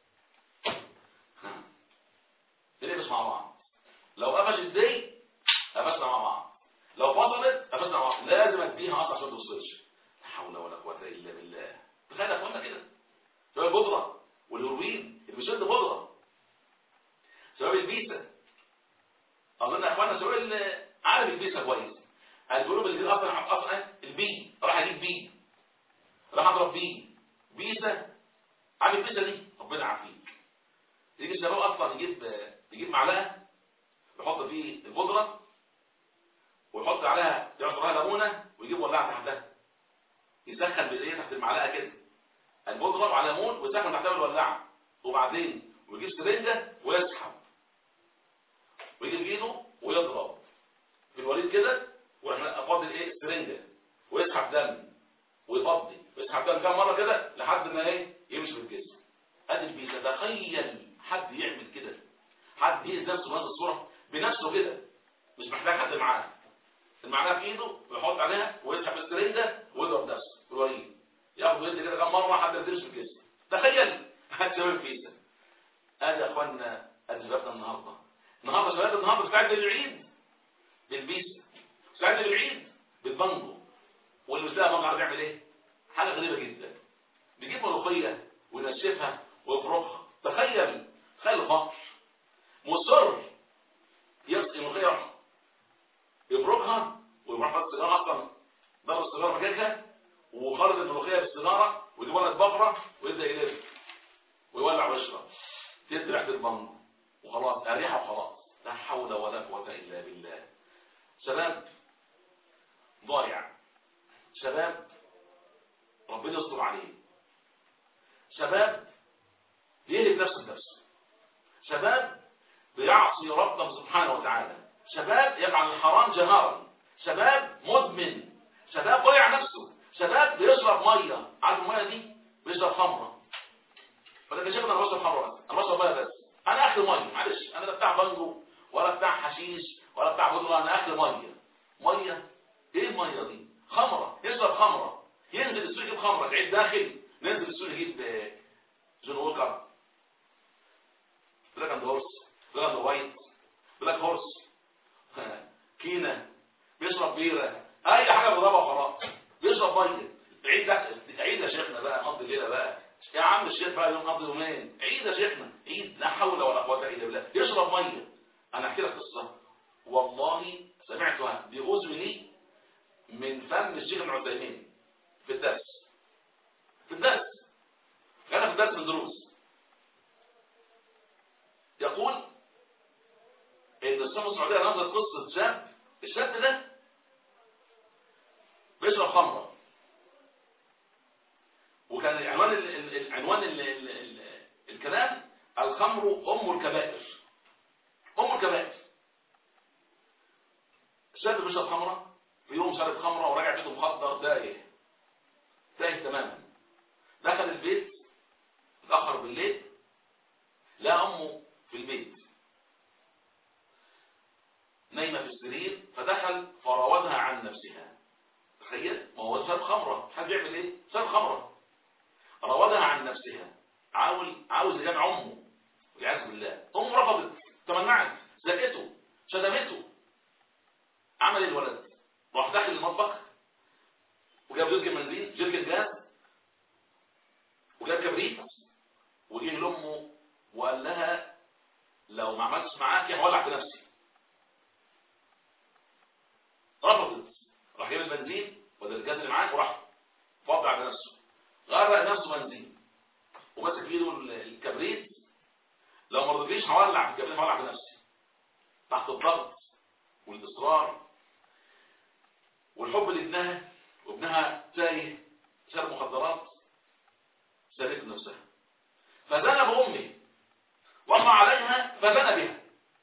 ها، تلبس مع بعض لو قفشت دي قفشنا مع بعض لو فصلت قفشنا مع بعض لازم اديها اصلا عشان ما تفصلش لا حول ولا قوه الا بالله تخيل يا اخوانا كده شباب البودره والهروين اللي بيشد بودره شباب البيسه اظن يا اخوانا شباب اللي عارف البيسه كويس الجروب اللي اصلا اصلا البي راح اجيب بي راح اضرب بيه بيسه عارف البيسه دي ربنا يعافيك يجي الشباب اصلا يجيب يجيب معلقه يحط فيه البودره ويحط عليها يعصر عليها ليمونه ويجيب ولاعه تحتها يسخن بالايه تحت المعلقه كده البودره وعلى ليمون ويسخن تحتها بالولاعه وبعدين ويجيب سرنجه ويسحب ويجي بايده ويضرب في الوريد كده ويروح فاضل ايه السرنجه ويسحب دم ويفضي ويسحب دم كام مره كده لحد ما ايه يمشي في الجسم ادي البيسه تخيل حد يعمل كده حد يهز نفسه بهذه الصوره بنفسه كده مش محتاج حد معاه المعلقه في ايده ويحط عليها ويسحب السرنجه ويضرب نفسه في الوريد ياخد ويدي كده كام مره حتى ما تمشي في الجسم تخيل هات شباب البيسه ادي يا اخوانا ادي شبابنا النهارده النهارده شباب النهارده بتستعد للعيد بالبيسه بتستعد للعيد بالبانجو واللي مش لاقي بانجو عارف يعمل ايه حاجه غريبه جدا بيجيب ملوخيه وينشفها ويفركها تخيل تخيل الفقر مصر يغسل الملوخيه يفركها ويروح حاطط السيجاره اصلا ضرب السيجاره مكانها وخلط الملوخيه بالسيجاره ويجيب ولد بقره ويبدا يلف ويولع ويشرب تدي ريحه البنج وخلاص اريحه وخلاص لا حول ولا قوه الا بالله شباب ضايع شباب ربنا يستر عليه شباب بيهلك نفسه بنفسه شباب بيعصي ربنا سبحانه وتعالى شباب يفعل الحرام جهارا شباب مدمن شباب ضيع نفسه شباب بيشرب ميه عارف الميه دي بيشرب خمره فده شايف انا بشرب خمره بس انا بشرب ميه بس انا اخر ميه معلش انا لا بتاع بانجو ولا بتاع حشيش ولا بتاع بودره انا اخر ميه ميه ايه الميه دي خمره يشرب خمره ينزل السوق يجيب خمره تعيد داخل ننزل السوق يجيب آه، جون ووكر بلاك اند هورس بلاك اند وايت بلاك هورس كينا بيشرب بيره اي حاجه بيضربها وخلاص بيشرب ميه عيد ده عيد يا شيخنا بقى نقضي الليله بقى يا عم الشيخ بقى يوم قضي يومين عيد يا شيخنا عيد لا حول ولا قوه الا بالله يشرب ميه انا احكي لك قصه والله سمعتها باذني من فم الشيخ ابن عثيمين في الدرس في الدرس كان في الدرس من دروس يقول ان السنه السعوديه نظرت قصه شاب الشاب ده بيشرب خمره وكان عنوان ال ال ال عنوان ال ال ال الكلام الخمر ام الكبائر ام الكبائر الشاب بيشرب خمره في يوم شرب خمره وراجع بيته مخدر تايه تايه تماما دخل البيت اتاخر بالليل لا امه في البيت نايمه في السرير فدخل فراودها عن نفسها تخيل ما هو شرب خمره حد يعمل ايه شرب خمره راودها عن نفسها عاوز عاوز يجمع امه والعياذ بالله امه رفضت تمنعت زقته شتمته عمل ايه الولد راح داخل المطبخ وجاب جرجل بنزين جرجل جاز وجاب كبريت وجه لامه وقال لها لو ما عملتش معاك هولع في نفسي رفضت راح جاب البنزين وده الجاز اللي معاك وراح فضع على نفسه غرق نفسه بنزين وماسك في ايده الكبريت لو ما رضيتش هولع في الكبريت هولع في نفسي تحت الضغط والاصرار والحب لابنها وابنها تايه شرب مخدرات سابت نفسها فزنى بامه وقع عليها فزنى بها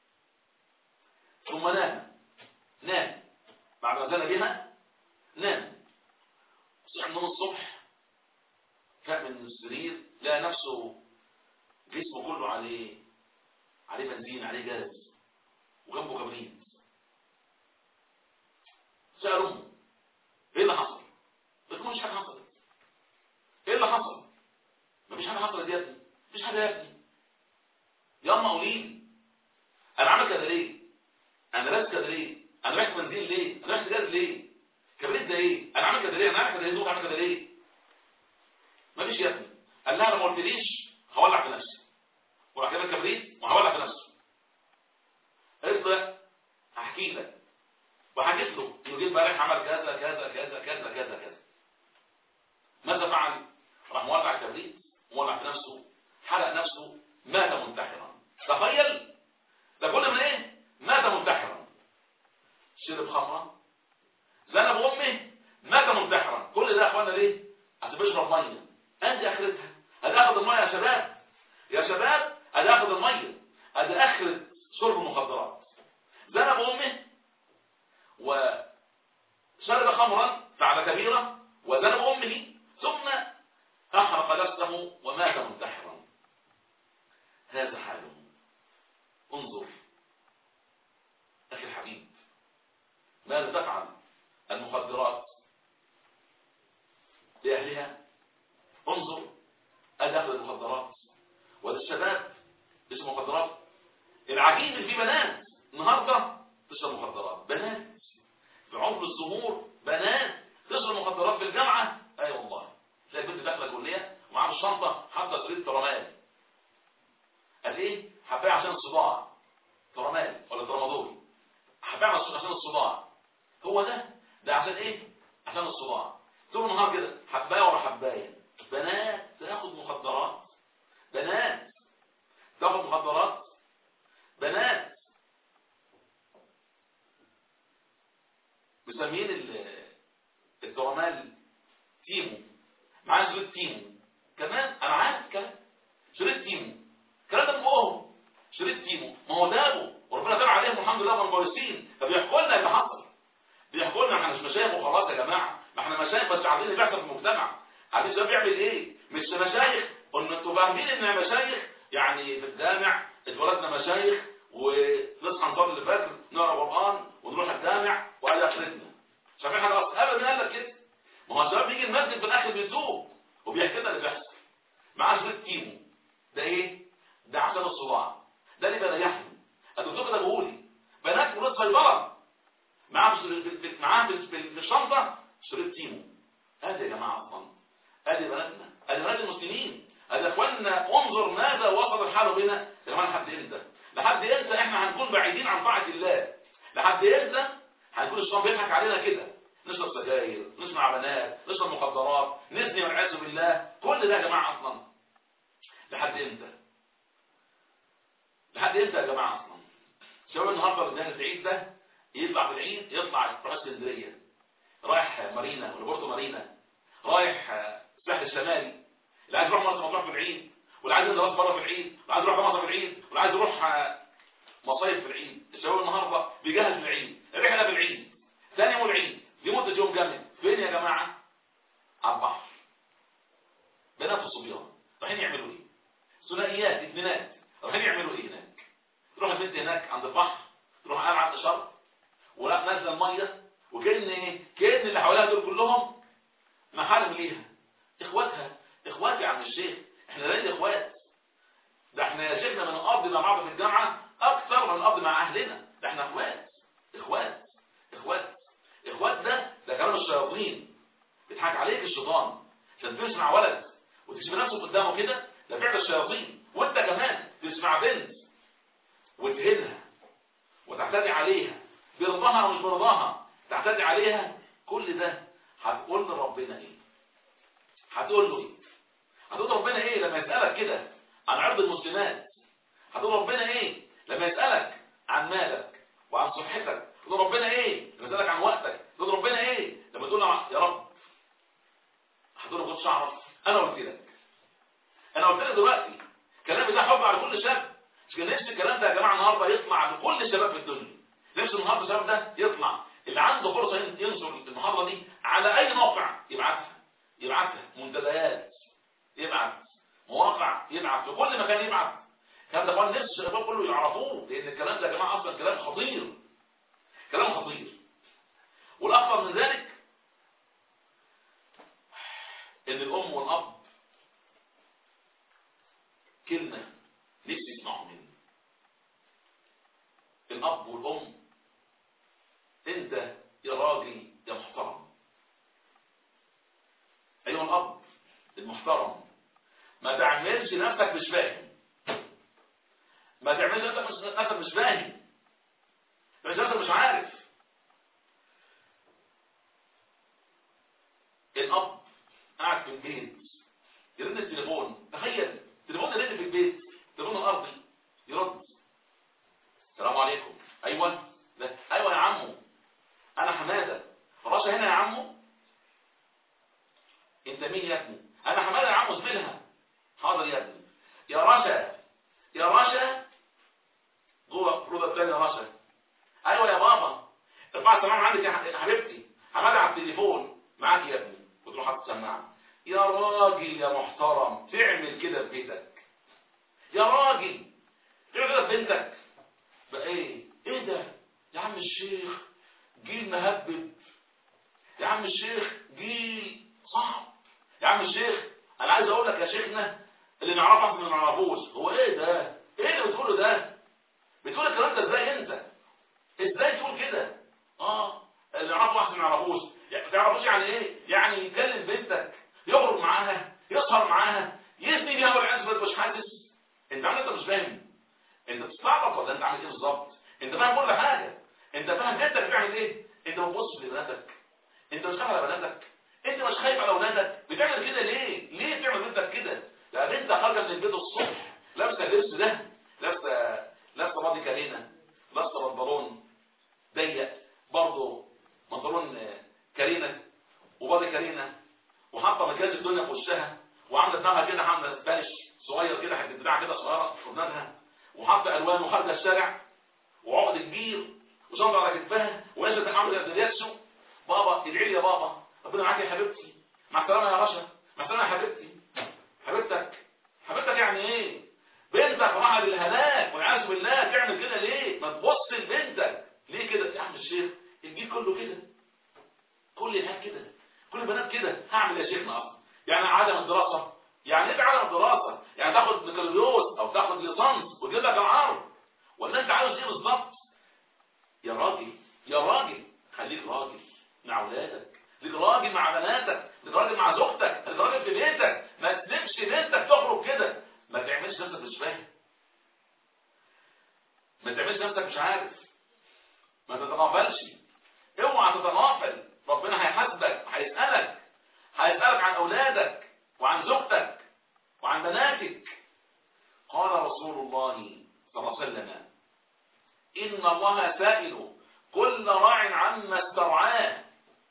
ثم نام نام بعد ما زنى بها نام صحي من الصبح فاق من السرير لقى نفسه جسمه كله عليه عليه بنزين عليه جاز وجنبه كبريت سأل امه ايه اللي حصل قلت له مش حاجه حصلت ايه اللي حصل مفيش حاجه حصلت يا ابني مفيش حاجه يا ابني ياما قولي انا عامل كده ليه انا لابس كده ليه انا رايح بنزين ليه انا رايح جاز ليه كبريت ده ايه انا عامل كده ليه انا عامل كده ليه عامل كده ليه مفيش يا ابني قال لها انا ما قلتليش هولع في نفسي وراح جايب الكبريت وهولع في نفسه قالت له هحكي لك وحكيت له انه جه امبارح عمل كذا كذا كذا كذا كذا كذا ماذا فعل راح مولع الكبريت مولع في نفسه حرق نفسه مات منتحرا تخيل ده كل من ايه مات منتحرا شرب خمره زنى بامه مات منتحرا كل ده يا اخوانا ليه عشان بيشرب ميه ادي اخرتها ادي اخذ الميه يا شباب يا شباب ادي اخذ الميه ادي اخرة شرب المخدرات زنى بامه وشرب خمرا فعل كبيرة وذنب أمه ثم أحرق نفسه ومات منتحرا هذا حاله انظر أخي الحبيب ماذا تفعل المخدرات لأهلها انظر أدخل المخدرات وهذا الشباب اسمه مخدرات العجيب في بنات النهارده تشرب مخدرات بنات في عمر الظهور بنات تشرب مخدرات في الجامعة اي أيوة والله تلاقي البنت داخله كلية ومعاها الشنطة حاطه شريط ترامال قال ايه حبايه عشان الصداع ترامال ولا ترامادول حبايه عشان الصداع هو ده ده عشان ايه عشان الصداع طول النهار كده حبايه ورا حبايه بنات تاخد مخدرات بنات تاخد مخدرات بنات مسميين الترامال تيمو معاه شريط تيمو كمان انا عارف كمان شريط تيمو الكلام ده فوقهم شريط تيمو ما هو دابه وربنا تابع عليهم والحمد لله كانوا كويسين فبيحكوا لنا اللي حصل بيحكوا لنا احنا مش مشايخ وخلاص يا جماعه ما احنا مشايخ بس عارفين اللي بيحصل في المجتمع عارفين الشباب بيعمل ايه مش مشايخ قلنا انتوا فاهمين ان مشايخ يعني في الجامع اتولدنا مشايخ ونصحى نصلي الفجر نقرا قران ونروح الجامع وادي اخرتنا شايفين حاجه اصلا ابدا قال لك كده ما هو الشباب بيجي المسجد في الاخر بيتوب وبيحكي لنا اللي بيحصل معاه شريط كيمو ده ايه ده عشان الصداع ده اللي بيريحني الدكتور كده بيقول لي بنات ولاد صيدله معاه في في- في- معاه في في- في الشنطه شريط تيمو ادي يا جماعه اصلا ادي بناتنا ادي بنات المسلمين ادي يا اخوانا انظر ماذا وصل الحال بنا يا جماعه لحد امتى لحد امتى احنا هنكون بعيدين عن طاعه الله لحد امتى هنكون الشيطان بيضحك علينا كده نشرب سجاير نسمع بنات نشرب مخدرات نزني والعياذ بالله كل ده يا جماعه اصلا لحد امتى لحد امتى يا جماعه اصلا شباب النهارده اللي في العيد ده يطلع في العيد يطلع يروح اسكندريه رايح مارينا ولا بورتو مارينا رايح الساحل الشمالي اللي عايز يروح مرسى مطروح في العيد واللي عايز ينزل راس بره في العيد واللي عايز يروح جمصة في العيد واللي عايز يروح مصايف في العيد الشباب النهارده بيجهز للعيد رحله في العيد ثاني يوم العيد لمده يوم كامل فين يا جماعه على البحر بنات وصبيان رايحين يعملوا ايه ثنائيات اثنينات رايحين يعملوا ايه هناك تروح البنت هناك عند البحر تروح قاعد على الشرق ولا نازله الميه وكان ايه كان اللي حواليها دول كلهم محارم ليها اخواتها اخوات يا عم الشيخ احنا ليه اخوات ده احنا يا شيخنا بنقضي مع بعض في الجامعه اكثر ما بنقضي مع اهلنا ده احنا اخوات اخوات اخوات اخوات ده ده كلام الشياطين بيضحك عليك الشيطان عشان تسمع ولد وتشوف نفسه قدامه كده ده فعل الشياطين وانت كمان تسمع بنت وتهنها وتعتدي عليها برضاها او مش برضاها تعتدي عليها كل ده هتقول لربنا ايه هتقول له ايه هتقول ربنا ايه لما يسألك كده عن عرض المسلمات هتقول ربنا ايه لما يسألك عن مالك وعن صحتك تقول ربنا ايه لما يسألك عن وقتك تقول ربنا ايه لما تقول له يا رب هتقول له كنتش اعرف انا قلت لك انا قلت لك دلوقتي كلامي ده حب على كل شاب مش كان نفس الكلام ده يا جماعه النهارده يطلع لكل شباب في الدنيا نفس النهارده الشباب ده يطلع اللي عنده فرصه ينشر المحاضره دي على اي موقع يبعتها يبعتها منتديات يبعت مواقع يبعت في كل مكان يبعت الكلام ده نفس الشباب كله يعرفوه لان الكلام ده يا جماعه اصلا كلام خطير كلام خطير والاخطر من ذلك ان الام والاب كلمه نفسي يسمعوا مني الاب والام انت يا راجل يا محترم ايها الاب المحترم ما تعملش نفسك مش فاهم ما تعملش نفسك نفسك مش فاهم مش نفسك مش عارف الاب قاعد في البيت يرن التليفون تخيل التليفون يرن في البيت التليفون الارضي يرد السلام عليكم ايوه ده ايوه يا عمو انا حماده راشا هنا يا عمو انت مين يا ابني انا حماده يا عمو زميلها حاضر يا ابني يا راشا يا راشا جوه الروضه الثانيه يا راشا ايوه يا بابا ارفع السماعه عندك يا حبيبتي حماده على التليفون معاك يا ابني وتروح حاطط السماعه يا راجل يا محترم تعمل كده في بيتك يا راجل تعمل كده في بنتك بقى ايه ايه ده يا عم الشيخ جيل مهبب يا عم الشيخ جيل صعب يا عم الشيخ انا عايز اقول لك يا شيخنا اللي نعرفه احنا ما نعرفوش هو ايه ده ايه اللي بتقوله ده بتقول الكلام ده ازاي انت ازاي تقول كده اه اللي نعرفه احنا ما نعرفوش يعني ما تعرفوش يعني ايه يعني يكلم بنتك يخرج معاها يسهر معاها يزني بيها والعياذ بالله مش حاسس انت عامل انت مش فاهم انت بتستعبط ولا انت عامل ايه بالظبط انت فاهم كل حاجه انت فاهم بنتك بتعمل ايه انت ما بتبصش لبناتك انت مش خايف على بناتك انت مش خايف على اولادك بتعمل كده ليه ليه بتعمل بنتك كده ده بنت خارجه من البيت الصبح لابسه اللبس ده لابسه لابسه بادي كارينا لابسه بنطلون ضيق برضه بنطلون كارينا وبادي كارينا وحاطه مكياج الدنيا في وشها وعامله دماغها كده عامله سبانش صغير كده حته دراع كده صغيره في ودنها وحاطه الوان وخارجه الشارع وعقد كبير وشنطه على كتفها ونازله تعمل زي بابا ادعي لي يا بابا ربنا معاك يا حبيبتي مع السلامه يا رشا مع السلامه يا حبيبتي حبيبتك حبيبتك يعني ايه بنتك راحت للهلاك والعياذ بالله تعمل كده ليه ما تبص لبنتك ليه كده يا عم الشيخ الجيل كله كده كل الناس كده كل البنات كده هعمل يا شيخنا اصلا يعني عدم الدراسه يعني ايه عدم الدراسه يعني تاخد بكالوريوس او تاخد ليسانس وتجيب لك العرض ولا انت عاوز ايه بالظبط يا راجل يا راجل خليك راجل مع اولادك خليك راجل مع بناتك خليك راجل مع زوجتك خليك راجل في بيتك ما تسيبش بنتك تخرج كده ما تعملش نفسك مش فاهم ما تعملش نفسك مش عارف ما تتغافلش اوعى تتغافل ربنا هيحاسبك هيسألك هيسألك عن اولادك وعن زوجتك وعن بناتك قال رسول الله صلى الله عليه وسلم إن الله سائل كل راع عما استرعاه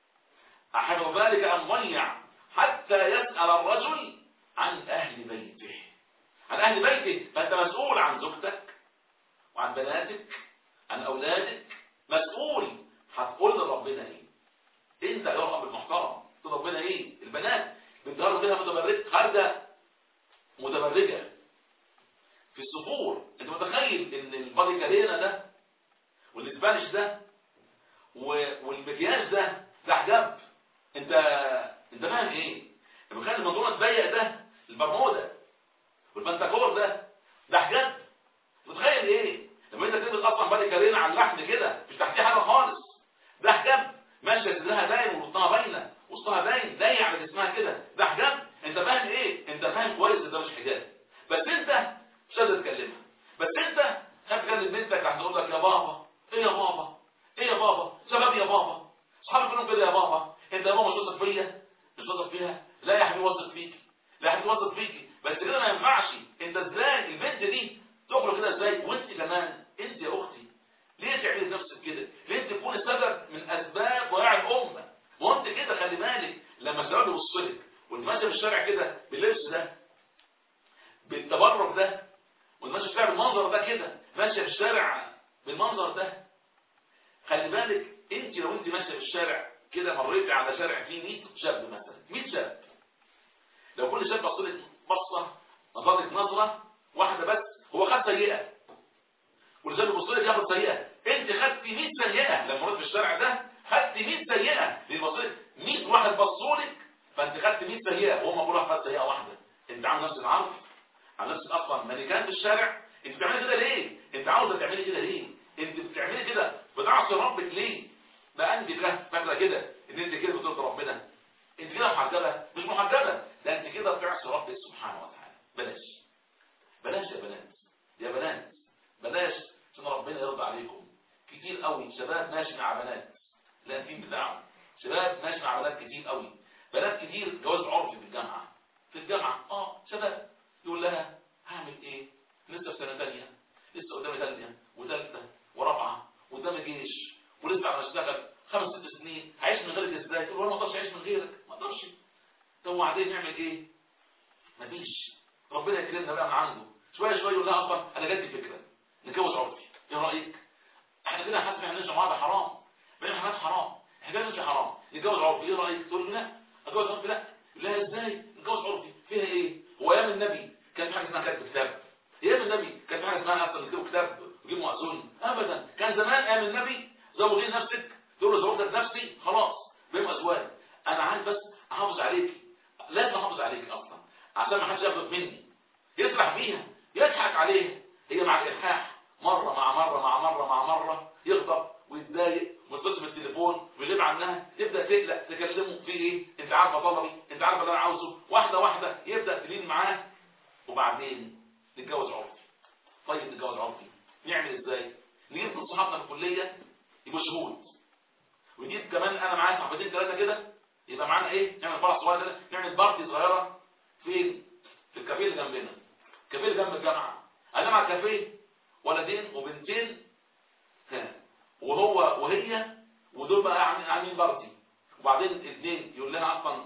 أحد ذلك أن ضيع حتى يسأل الرجل عن أهل بيته عن أهل بيته فأنت مسؤول عن زوجتك وعن بناتك عن أولادك مسؤول هتقول لربنا إيه أنت يا رب المحترم تقول ربنا إيه البنات بتجرب كده متبرجة خارجة متبرجة في الصفور انت متخيل ان البادي كارينا ده والاسبانيش ده والمكياج ده ده حجاب انت انت فاهم ايه المكان المنظومه الضيق ده البرمودا والبنتاكور ده ده حجاب متخيل ايه لما انت تلبس اصلا بادي كارينا على اللحم كده مش تحتيه حاجه خالص ده حجاب ماشيه صدرها باين ووسطها باينه وسطها باين ضيق على جسمها كده ده حجاب انت فاهم ايه انت فاهم كويس ان ده مش حجاب بس انت مش قادر تكلمها بس انت خايف تكلم بنتك راح تقول لك يا بابا ايه يا بابا ايه يا بابا شباب يا بابا اصحابي كلهم كده يا بابا انت يا بابا مش واثق فيا مش واثق فيها لا يا حبيبي واثق فيك لا يا حبيبي واثق فيكي بس كده ما ينفعش انت ازاي البنت دي تخرج كده ازاي وانت كمان انت يا اختي ليه تعملي نفسك كده ليه تكون سبب من اسباب ضياع الامه وانت كده خلي بالك لما الشباب يبص لك وانت ماشيه في الشارع كده باللبس ده بالتبرج ده وانت ماشيه في الشارع بالمنظر ده كده ماشيه في الشارع بالمنظر ده خلي بالك انت لو انت ماشيه في الشارع كده مريتي على شارع فيه 100 شاب مثلا 100 شاب لو كل شاب بصلك بصه نظرك نظره واحده بس هو خد سيئه كل شاب بيبص لك ياخد سيئه انت خدتي 100 سيئه لما مريت في الشارع ده خدتي 100 سيئه لان بص لك 100 واحد بصوا لك فانت خدت 100 سيئه وهم كل واحد خد سيئه واحده انت عامل نفس العرض عامل نفس اصلا ملكان في الشارع انت بتعملي كده ليه انت عاوزه تعملي كده ليه انت بتعملي كده بتعصي ربك ليه بقى انت كده فاكره كده ان انت كده بترضي ربنا انت كده محجبه مش محجبه ده انت كده بتعصي ربك سبحانه وتعالى بلاش بلاش يا بنات يا بنات بلاش عشان ربنا يرضى عليكم كتير قوي شباب ماشي مع بنات لا الدين بتاعهم شباب ماشي مع بنات كتير قوي بنات كتير جواز عرفي في الجامعه في الجامعه اه شباب يقول لها هعمل ايه لسه في سنه ثانيه لسه قدامي ثانيه وثالثه ورابعه قدامي جيش ولسه على اشتغل خمس ست سنين هعيش من غيرك ازاي تقول انا ما اقدرش اعيش من غيرك ما اقدرش طب وبعدين نعمل ايه مفيش ربنا يكرمنا بقى من عنده شويه شويه يقول لها اصلا انا جات لي فكره نتجوز عرفي ايه رايك احنا كده حاسس ان احنا نرجع بعض حرام بين حاجات حرام احنا كده نرجع حرام نتجوز عرفي ايه رايك تقول له لا اتجوز عرفي لا لا ازاي نتجوز عرفي فيها ايه هو ايام النبي كان في حاجه اسمها كتب كتاب ايام النبي كان في حاجه اسمها اصلا نكتب كتاب وجيب مؤذون ابدا كان زمان ايام النبي زوجي نفسك تقول له زوجتك نفسي خلاص بيبقى ازواج انا عايز بس احافظ عليك لازم احافظ عليك اصلا عشان ما حدش ياخد مني يسرح فيها يضحك عليها هي مع الالحاح مره مع مره مع مره مع مره يغضب ويتضايق ويتصل بالتليفون ويغيب عنها تبدا تقلق تكلمه في ايه انت عارفه طلبي انت عارفه اللي انا عاوزه واحده واحده يبدا تلين معاه وبعدين نتجوز عرفي طيب نتجوز عرفي نعمل ازاي نجيب من صحابنا في الكليه يبقوا شهود ونجيب كمان انا معايا صاحبتين ثلاثه كده يبقى معانا ايه نعمل فرح صغير كده نعمل بارتي صغيره فين في الكافيه اللي جنبنا الكافيه اللي جنب الجامعه انا مع الكافيه ولدين وبنتين ها وهو وهي ودول بقى عاملين بارتي وبعدين الاثنين يقول لها اصلا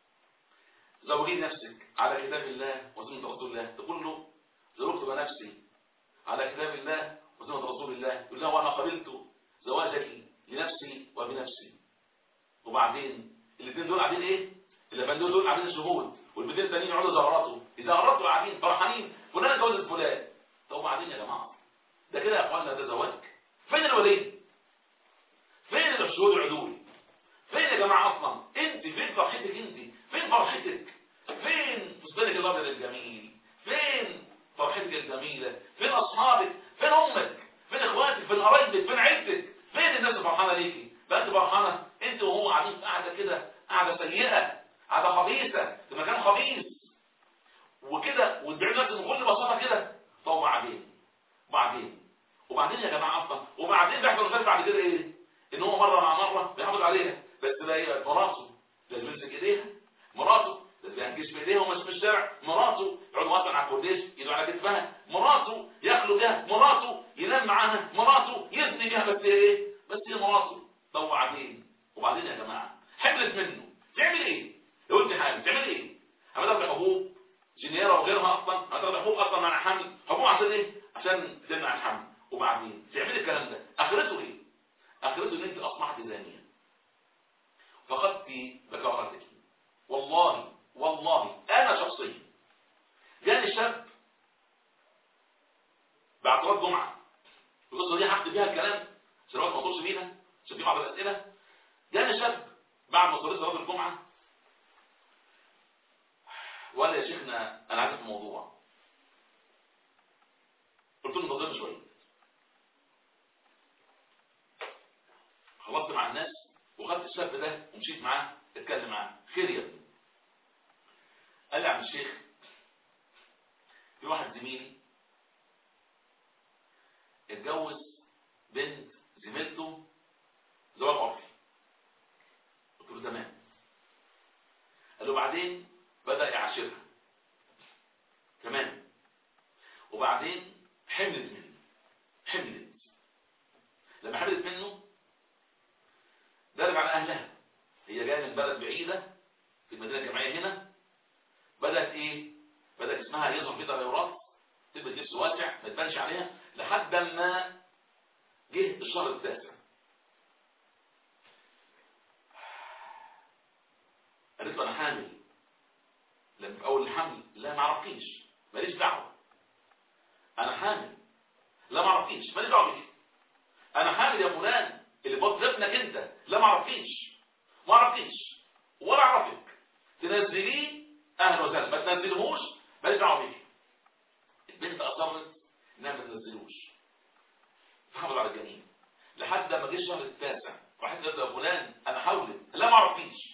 زوجي نفسك على كتاب الله وسنه رسول الله تقول له زوجت نفسي على كتاب الله وسنه رسول الله يقول لها وانا قبلت زواجك لنفسي وبنفسي وبعدين الاثنين دول قاعدين ايه الابان دول دول قاعدين شهود والبنتين التانيين يقعدوا يزغرطوا يزغرطوا قاعدين فرحانين فلان اتجوزت فلان طب وبعدين يا جماعه ده كده يا اخوانا ده زواج فين الولي فين الشهود العدول فين يا جماعه اصلا انت فين فرحتك انت فين فرحتك فين فستانك الابيض الجميل فين فرحتك الجميله فين اصحابك فين امك اخواتك فين قرايبك فين عيلتك فين الناس اللي فرحانه ليكي بقى انت فرحانه انت وهو قاعدين في قاعده كده قاعده سيئه قاعده خبيثه في مكان خبيث وكده وتبيعوا نفسك بكل بساطه كده طب وبعدين وبعدين وبعدين يا جماعه اصلا وبعدين بيحصل مشاكل بعد كده ايه ان هو مره مع مره بيحافظ عليها بس ده ايه مراته لازم يمسك ايديها مراته لازم ينكش في ايديها ومش في الشارع مراته يقعد مثلا على الكورنيش ايده على كتفها مراته ياكلوا بيها مراته ينام معاها مراته يزني بيها بس ايه بس هي مراته طب وبعدين وبعدين يا جماعه حملت منه تعمل ايه لو انت حامل تعمل ايه هتاخد حبوب جنيرة وغيرها اصلا هتاخد حبوب اصلا مع الحمل حبوب عشان ايه عشان تمنع الحمل وبعدين تعمل الكلام ده اخرته ايه اخرته ان انت اصبحت زانيه فقدت بكارتك والله والله انا شخصيا جاني شاب بعد صلاه جمعه القصه دي هحكي فيها الكلام عشان الوقت ما اطولش بيها عشان في بعض الاسئله جاني شاب بعد ما صليت صلاه الجمعه وقال لي يا شيخنا انا عايز في موضوع قلت له انتظرني شويه خلصت مع الناس وخدت الشاب ده ومشيت معاه اتكلم معاه خير يا ابني قال لي يا عم الشيخ في واحد زميلي اتجوز بنت زميلته زواج عرفي قلت له تمام قال له بعدين بدأ يعاشرها تمام وبعدين حملت منه حملت لما حملت منه درج على أهلها هي جاية من بلد بعيدة في المدينة الجامعية هنا بدأت إيه بدأت اسمها يظهر في تغيرات تلبس لبس واسع ما تبانش عليها لحد ما جه الشهر التاسع قالت له أنا حامل لما في أول الحمل لا ما عرفكيش ماليش دعوة أنا حامل لا ما عرفكيش ماليش دعوة بيك أنا حامل يا فلان اللي بطل ابنك انت لا ما عرفكيش ما عرفكيش ولا اعرفك تنزليه اهلا وسهلا ما تنزلهوش ماليش دعوه بيك البنت اصرت انها ما تنزلوش تحافظ على الجنين لحد ما جه الشهر التاسع راحت قالت له يا فلان انا حاولت لا ما عرفكيش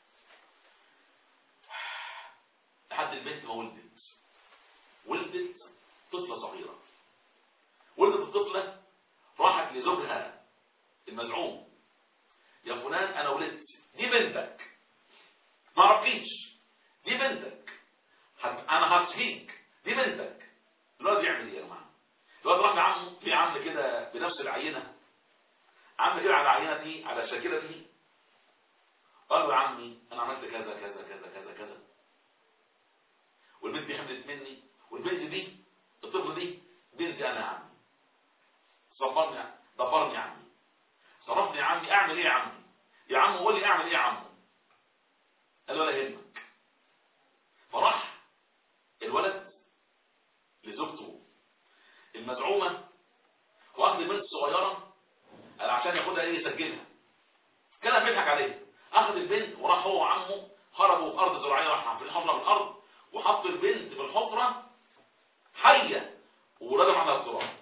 لحد البنت ما ولدت ولدت طفله صغيره ولدت الطفله راحت لزوجها المزعوم يا فلان انا ولدت دي بنتك ما عرفيش دي بنتك حت... انا هصحيك دي بنتك الواد يعمل ايه يا جماعه الواد راح لعمه في عم كده بنفس العينه عم كده على العينه دي على الشاكله دي قال له يا عمي انا عملت كذا كذا كذا كذا كذا والبنت دي حملت مني والبنت دي الطفل دي بنتي انا يا عمي صبرني دبرني يا عمي صرفني يا عمي اعمل ايه يا عمي يا عم قول لي اعمل ايه يا عم قال له ولا يهمك فراح الولد لزوجته المزعومة واخد البنت الصغيرة قال عشان ياخدها ايه يسجلها كان بيضحك عليه اخذ البنت وراح هو وعمه خرجوا في ارض زراعيه راح في الحفره في الارض وحط البنت في الحفره حيه وردم على التراب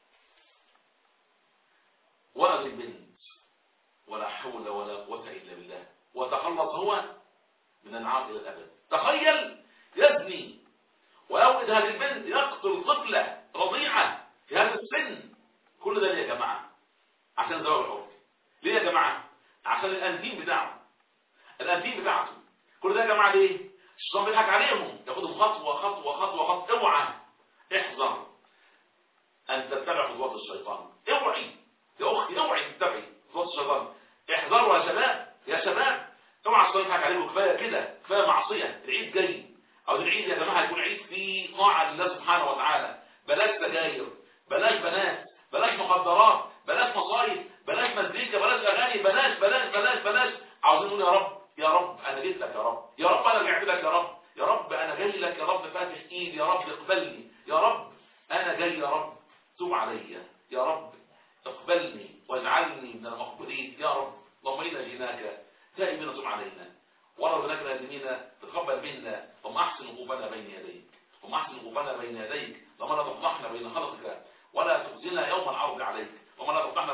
ولد البنت ولا حول ولا قوة إلا بالله وتخلص هو من النار إلى الأبد تخيل يزني ويولد هذه البنت يقتل طفلة رضيعة في هذا السن كل ده ليه يا جماعة عشان زواج العرف ليه يا جماعة عشان الأنتيم بتاعه الأنتيم بتاعته كل ده يا جماعة ليه الشيطان بيضحك عليهم ياخدهم خطوة خطوة خطوة خطوة اوعى احذر أن تتبع خطوات الشيطان اوعي يا أختي اوعي تتبعي خطوات الشيطان احذروا يا شباب يا شباب اوعى الشيطان يضحك عليكم كفايه كده كفايه معصيه العيد جاي او العيد يا جماعه هيكون عيد فيه طاعه لله سبحانه وتعالى بلاش سجاير بلاش بنات بلاش مخدرات بلاش مصايب بلاش مزيكا بلاش اغاني بلاش بلاش بلاش بلاش عاوزين نقول يا رب يا رب انا جيت لك يا رب يا رب انا رجعت لك يا رب يا رب انا جاي لك يا رب فاتح ايدي يا رب اقبلني يا رب انا جاي يا رب توب عليا يا رب اقبلني واجعلني من المقبولين يا رب اللهم انا جيناك تائبين تب علينا ورد لك نادمين تقبل منا ثم احسن وقوفنا بين يديك ثم احسن وقوفنا بين يديك اللهم لا تفضحنا بين خلقك ولا تخزنا يوم العرض عليك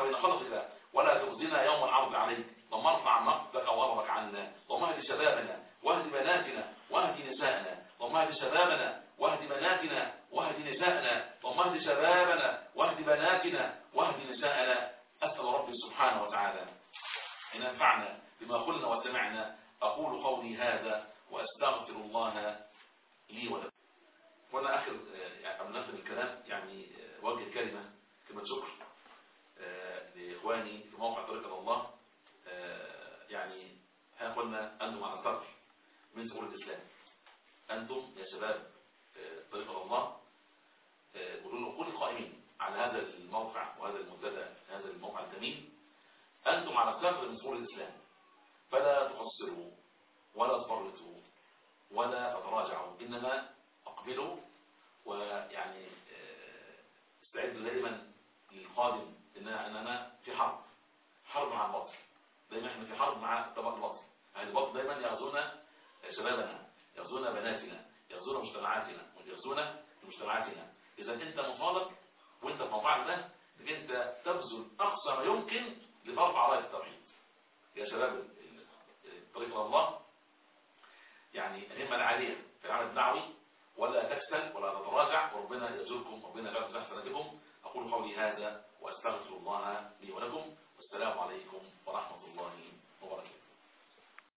وبين خلقك ولا تخزنا يوم العرض عليك اللهم ارفع مقتك وغضبك عنا اللهم اهد شبابنا واهد بناتنا واهد نساءنا اللهم اهد شبابنا واهد بناتنا واهد نساءنا اللهم اهد شبابنا واهد بناتنا واهد نساءنا اسال ربي سبحانه وتعالى ان ينفعنا بما قلنا وسمعنا اقول قولي هذا واستغفر الله لي ولكم وانا اخر يعني قبل نختم الكلام يعني وجه كلمه كلمه شكر لاخواني في موقع طريق إلى الله يعني ها قلنا انتم على ثغر من ثغور الاسلام انتم يا شباب طريق إلى الله كل القائمين على هذا الموقع وهذا المنتدى هذا الموقع الثمين انتم على ثغر من ثغور الاسلام فلا تقصروا ولا تفرطوا ولا تتراجعوا انما اقبلوا ويعني استعدوا دائما للقادم اننا في حرب حرب مع الباطل دايما احنا في حرب مع طبق الباطل يعني الباطل دايما يغزون شبابنا يغزون بناتنا يغزون مجتمعاتنا يغزون مجتمعاتنا اذا انت مطالب وانت في موقعك ده انك انت تبذل اقصى ما يمكن لترفع رايه التوحيد يا شباب طريق الى الله يعني الهمه العاليه في العمل الدعوي ولا تكسل ولا تتراجع وربنا يزوركم ربنا يجعل في حسناتكم اقول قولي هذا واستغفر الله لي ولكم والسلام عليكم